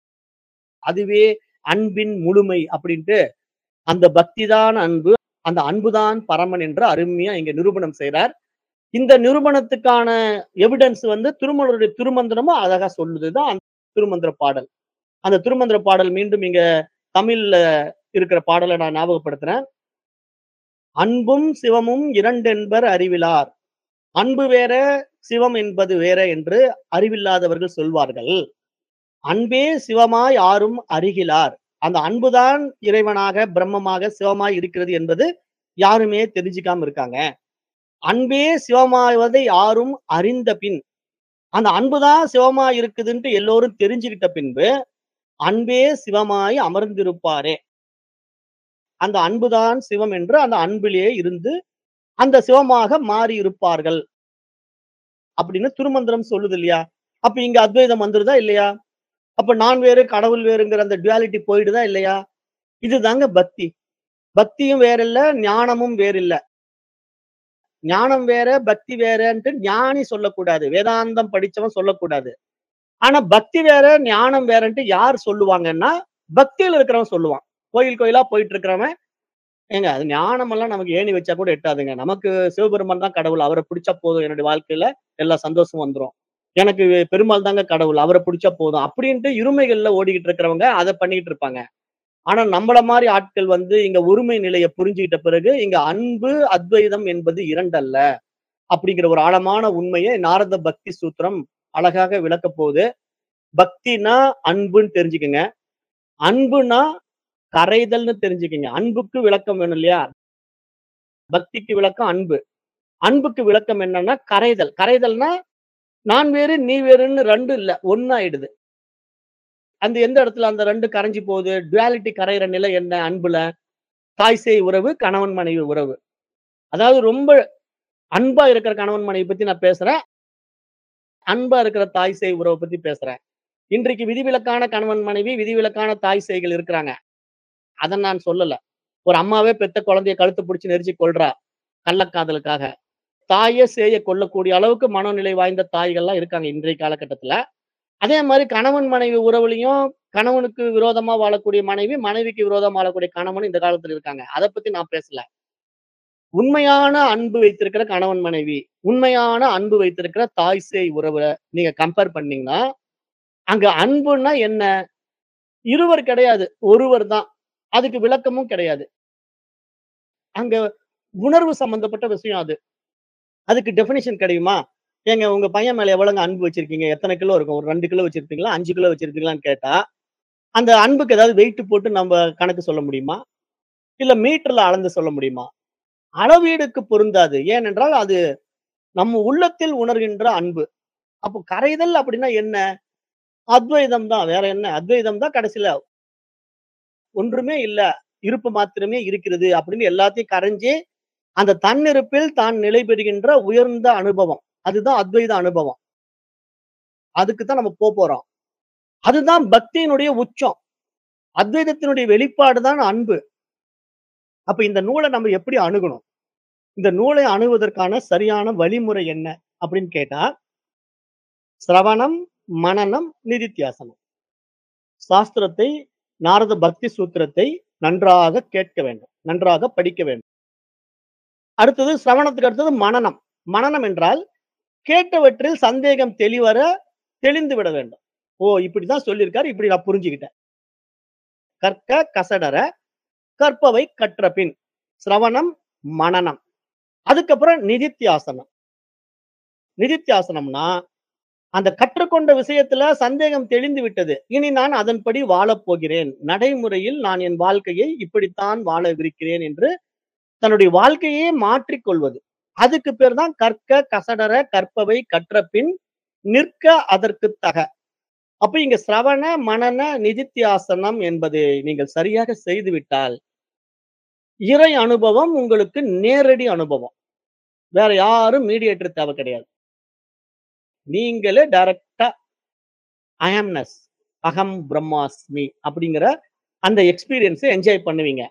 அதுவே அன்பின் முழுமை அப்படின்ட்டு அந்த பக்திதான் அன்பு அந்த அன்புதான் பரமன் என்று அருமையா இங்க நிரூபணம் செய்றார் இந்த நிரூபணத்துக்கான எவிடன்ஸ் வந்து திருமணருடைய திருமந்திரமும் அழகா சொல்லுதுதான் அந்த திருமந்திர பாடல் அந்த திருமந்திர பாடல் மீண்டும் இங்க தமிழ்ல இருக்கிற பாடல நான் ஞாபகப்படுத்துறேன். "அன்பும் சிவமும் இரண்டென்பர் அறிவிலார். அன்பு வேற, சிவம் என்பது வேற என்று அறிவில்லாதவர்கள் சொல்வார்கள். அன்பே சிவமாய் யாரும் அறிகிலார்." அந்த அன்புதான் இறைவனாக, பிரம்மமாக, சிவமாய் இருக்கிறது என்பது யாருமே தெரிஞ்சுக்காம இருக்காங்க. "அன்பே சிவமாவதை யாரும் அறிந்த பின்" அந்த அன்புதான் சிவமாய் இருக்குதுன்ட்டு எல்லோரும் தெரிஞ்சுகிட்ட பின்பு, "அன்பே சிவமாய் அமர்ந்திருப்பாரே." அந்த அன்புதான் சிவம் என்று அந்த அன்பிலே இருந்து, அந்த சிவமாக மாறி இருப்பார்கள். அப்படின்னு திருமந்திரம் சொல்லுது இல்லையா? அப்ப இங்க அத்வைதம் வந்துருதா இல்லையா? அப்ப நான் வேறு, கடவுள் வேறுங்கிற அந்த டுயாலிட்டி போயிடுதா இல்லையா? இதுதாங்க பக்தி. பக்தியும் வேற இல்ல, ஞானமும் வேறில்ல. ஞானம் வேற, பக்தி வேறன்ட்டு ஞானி சொல்லக்கூடாது. வேதாந்தம் படிச்சவன் சொல்லக்கூடாது. ஆனா பக்தி வேற, ஞானம் வேறன்ட்டு யார் சொல்லுவாங்கன்னா, பக்தியில இருக்கிறவன் சொல்லுவான். கோயில் கோயிலா போயிட்டு இருக்கிறவன், ஏங்க அது ஞானமெல்லாம் நமக்கு ஏணி வச்சா கூட எட்டாதுங்க. நமக்கு சிவபெருமான் தான் கடவுள். அவர பிடிச்சா போதும். என்னுடைய வாழ்க்கையில எல்லா சந்தோஷமும் வந்துரும். எனக்கு பெருமாள் தாங்க கடவுள். அவர பிடிச்சா போதும். அப்படின்ட்டு இருமைகள்ல ஓடிக்கிட்டு இருக்கிறவங்க அத பண்ணிட்டு இருப்பாங்க. ஆனா நம்மள மாரி ஆட்கள் வந்து இங்க ஒருமை நிலைய புரிஞ்சுகிட்ட பிறகு, இங்க அன்பு, அத்வைதம் என்பது 2 அல்ல. அப்படிங்கிற ஒரு ஆழமான உண்மைய நாரத பக்தி சூத்திரம் அழகாக விளக்கப் போகுது. பக்தினா அன்புன்னு தெரிஞ்சுக்கங்க. அன்புனா கரைதல்ன்னு தெரிஞ்சுக்கங்க. அன்புக்கு விளக்கம் வேணும் இல்லையா? பக்திக்கு விளக்கம் அன்பு. அன்புக்கு விளக்கம் என்னன்னா கரைதல். கரைதல்னா, நான் வேறு, நீ வேறுன்னு 2 இல்ல. 1 ஆயிடுது. அந்த எந்த இடத்துல அந்த 2 கரைஞ்சு போகுது? டுயாலிட்டி கரையிற நிலை என்ன அன்புல? தாய் சேய் உறவு, கணவன் மனைவி உறவு. அதாவது ரொம்ப அன்பா இருக்கிற கணவன் மனைவி பத்தி நான் பேசுறேன். அன்பா இருக்கிற தாய் சேய் உறவ பத்தி பேசுறேன். இன்றைக்கு விதிவிலக்கான கணவன் மனைவி, விதிவிலக்கான தாய் சேய்கள் இருக்கிறாங்க. அத நான் சொல்லல. ஒரு அம்மாவே பெத்த குழந்தைய கழுத்த புடிச்சு நெரிச்சு கொல்றா. கள்ளக்காதலுக்காக. தாய, சேய கொல்லக்கூடிய அளவுக்கு மனோநிலை வாய்ந்த தாய்கள்லாம் இருக்காங்க இன்றைய காலகட்டத்துல. அதே மாரி கணவன் மனைவி உறவுலயும், கணவனுக்கு விரோதமா வாழக்கூடிய மனைவி, மனைவிக்கு விரோதமா வாழக்கூடிய கணவனும் இந்த காலத்துல இருக்காங்க. அத பத்தி நான் பேசல. உண்மையான அன்பு வைத்திருக்கிற கணவன் மனைவி, உண்மையான அன்பு வைத்திருக்கிற தாய் சேய் உறவ நீங்க கம்பேர் பண்ணீங்கன்னா, அங்க அன்புன்னா என்ன? இருவர் கிடையாது. ஒருவர் தான். அதுக்கு விளக்கமும் கிடையாது. அங்க உணர்வு சம்பந்தப்பட்ட விஷயம் அது. அதுக்கு டெஃபினிஷன் கிடைக்குமா? ஏங்க உங்க பையன் மேல எவ்வளவுங்க அன்பு வச்சிருக்கீங்க? எத்தன கிலோ இருக்கும்? ஒரு 2 கிலோ வச்சிருப்பீங்களா? 5 கிலோ வச்சிருப்பீங்களான்னு கேட்டா, அந்த அன்புக்கு ஏதாவது வெயிட் போட்டு நம்ப கணக்கு சொல்ல முடியுமா? இல்ல மீட்டர்ல அளந்து சொல்ல முடியுமா? அளவீடுக்கு பொருந்தாது. ஏனென்றால் அது நம்ம உள்ளத்தில் உணர்கின்ற அன்பு. அப்போ கரைதல் அப்படின்னா என்ன? அத்வைதம் தான். வேற என்ன? அத்வைதம் தான் கடைசில ஒன்றுமே இல்ல. இருப்பு மாத்திரமே இருக்கிறது அப்படின்னு எல்லாத்தையும் கரைஞ்சு, அந்த தன்னிருப்பில் தான் நிலை பெறுகின்ற உயர்ந்த அனுபவம். அதுதான் அத்வைத அனுபவம். அதுக்கு தான் நம்ம போப்போறோம். அதுதான் பக்தியினுடைய உச்சம். அத்வைதத்தினுடைய வெளிப்பாடு தான் அன்பு. அப்ப இந்த நூல நம்ம எப்படி அணுகணும்? இந்த நூலை அணுகுவதற்கான சரியான வழிமுறை என்ன? அப்படின்னு கேட்டா, சிரவணம், மனனம், நிதித்தியாசனம். சாஸ்திரத்தை, நாரத பக்தி சூத்திரத்தை நன்றாக கேட்க வேண்டும். நன்றாக படிக்க வேண்டும். அடுத்தது சிரவணத்துக்கு அடுத்தது மனனம். மனனம் என்றால், கேட்டவற்றில் சந்தேகம் தெளிவர தெளிந்து விட வேண்டும். ஓ! இப்படித்தான் சொல்லியிருக்காரு. இப்படி நான் புரிஞ்சுகிட்டேன். கற்க கசடற, கற்பவை கற்ற பின். சிரவணம், மனனம். அதுக்கப்புறம் நிதித்தியாசனம். நிதித்தியாசனம்னா, அந்த கற்றுக்கொண்ட விஷயத்துல சந்தேகம் தெளிந்து விட்டது. இனி நான் அதன்படி வாழப் போகிறேன். நடைமுறையில் நான் என் வாழ்க்கையை இப்படித்தான் வாழவிருக்கிறேன் என்று தன்னுடைய வாழ்க்கையே மாற்றிக் கொள்வது. அதுக்கு பேர் தான் கற்க கசடற கற்பவை கற்ற பின் நிற்க அதற்குத் தக. அப்ப இங்க சிரவண, மனன, நிதித்தியாசனம் என்பதை நீங்கள் சரியாக செய்துவிட்டால், இறை அனுபவம் உங்களுக்கு நேரடி அனுபவம். வேற யாரும் மீடியேட்டர் தேவை கிடையாது. நீங்களே டைரக்ட்டா அயம்னஸ், அகம் பிரம்மாஸ்மி அப்படிங்கிற அந்த எக்ஸ்பீரியன்ஸ என்ஜாய் பண்ணுவீங்க.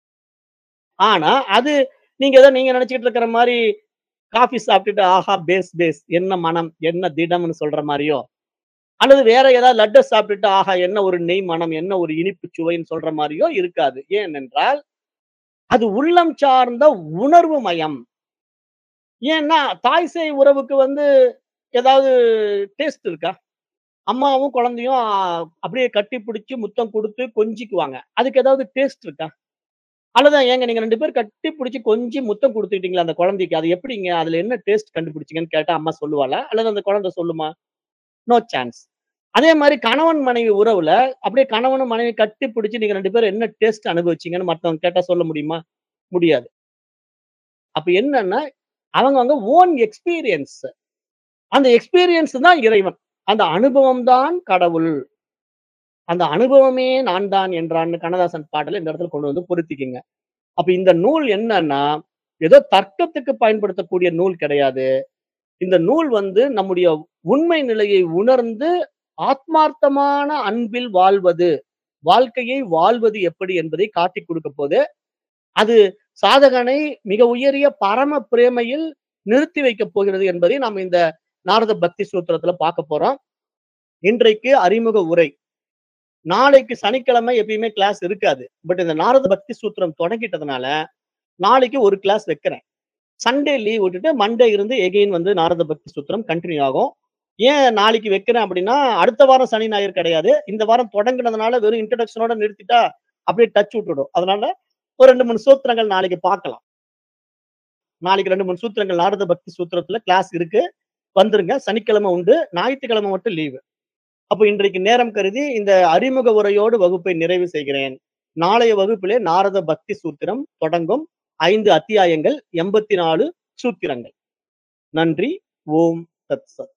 ஆனா, அது நீங்க ஏதோ நீங்க நினைச்சுக்கிட்டு இருக்கிற மாரி காஃபி சாப்பிட்டுட்டு, ஆஹா! பேஸ் பேஸ் என்ன மனம், என்ன திடம்னு சொல்ற மாரியோ, அல்லது வேற ஏதாவது லட்ட சாப்பிட்டுட்டு, ஆஹா! என்ன ஒரு நெய் மனம், என்ன ஒரு இனிப்பு சுவைன்னு சொல்ற மாரியோ இருக்காது. ஏனென்றால், அது உள்ளம் சார்ந்த உணர்வு மயம். ஏன்னா, தாய் சேய் உறவுக்கு வந்து ஏதாவது டேஸ்ட் இருக்கா? அம்மாவும், குழந்தையும் அ அப்படியே கட்டி பிடிச்சு முத்தம் குடுத்து கொஞ்சிக்குவாங்க. அதுக்கு ஏதாவது டேஸ்ட் இருக்கா? அல்லது ஏங்க நீங்க 2 பேரும் கட்டி பிடிச்சு கொஞ்சி முத்தம் குடுத்துட்டீங்களே அந்த குழந்தைக்கு. அது எப்படிங்க? அதுல என்ன டேஸ்ட் கண்டுபிடிச்சீங்கன்னு கேட்டா அம்மா சொல்லுவாளா? அல்லது அந்த குழந்தை சொல்லுமா? No chance. அதே மாரி கணவன், மனைவி உறவுல அப்படியே கணவனும், மனைவி கட்டி பிடிச்சு நீங்க 2 பேரும் என்ன டேஸ்ட் அனுபவிச்சீங்கன்னு மத்தவங்க கேட்டா சொல்ல முடியுமா? முடியாது. அப்ப என்னன்னா, அவங்கவங்க ஓன் எக்ஸ்பீரியன்ஸ். அந்த எக்ஸ்பீரியன்ஸ் தான் இறைவன். அந்த அனுபவம் தான் கடவுள். அந்த அனுபவமே நான் தான் என்றான்னு கண்ணதாசன் பாடல இந்த இடத்துல கொண்டு வந்து பொருத்திக்கங்க. அப்ப இந்த நூல் என்னன்னா, ஏதோ தர்க்கத்துக்கு பயன்படுத்தக்கூடிய நூல் கிடையாது. இந்த நூல் வந்து நம்முடைய உண்மை நிலையை உணர்ந்து ஆத்மார்த்தமான அன்பில் வாழ்வது, வாழ்க்கையை வாழ்வது எப்படி என்பதை காட்டிக் குடுக்கப் போது. அது சாதகனை மிக உயரிய பரம பிரேமையில் நிறுத்தி வைக்கப் போகிறது என்பதை நாம் இந்த நாரத பக்தி சூத்திரத்துல பார்க்கப் போறோம். இன்றைக்கு அறிமுக உரை. நாளைக்கு சனிக்கிழமை எப்பயுமே கிளாஸ் இருக்காது. பட் இந்த நாரத பக்தி சூத்திரம் தொடங்கிட்டதுனால, நாளைக்கு ஒரு கிளாஸ் வைக்கிறேன். சண்டே லீவ் விட்டுட்டு மண்டே இருந்து எகைன் வந்து நாரத பக்தி சூத்திரம் கன்டின்யூ ஆகும். ஏன் நாளைக்கு வைக்கிறேன் அப்படின்னா, அடுத்த வாரம் சனி, ஞாயிறு கிடையாது. இந்த வாரம் தொடங்குனதுனால வெறும் இன்ட்ரோடக்ஷனோட நிறுத்திட்டா அப்படியே டச் விட்டுடும். அதனால ஒரு 2, 3 சூத்திரங்கள் நாளைக்கு பார்க்கலாம். நாளைக்கு 2, 3 சூத்திரங்கள் நாரத பக்தி சூத்திரத்துல கிளாஸ் இருக்கு. வந்துருங்க. சனிக்கிழமை உண்டு. ஞாயித்துக்கிழமை மட்டும் லீவு. அப்ப இன்றைக்கு நேரம் கருதி இந்த அறிமுக உரையோடு வகுப்பை நிறைவு செய்கிறேன். நாளைய வகுப்பிலே நாரத பக்தி சூத்திரம் தொடங்கும். 5 அத்தியாயங்கள், 84 சூத்திரங்கள். நன்றி. ஓம் தத் சத்.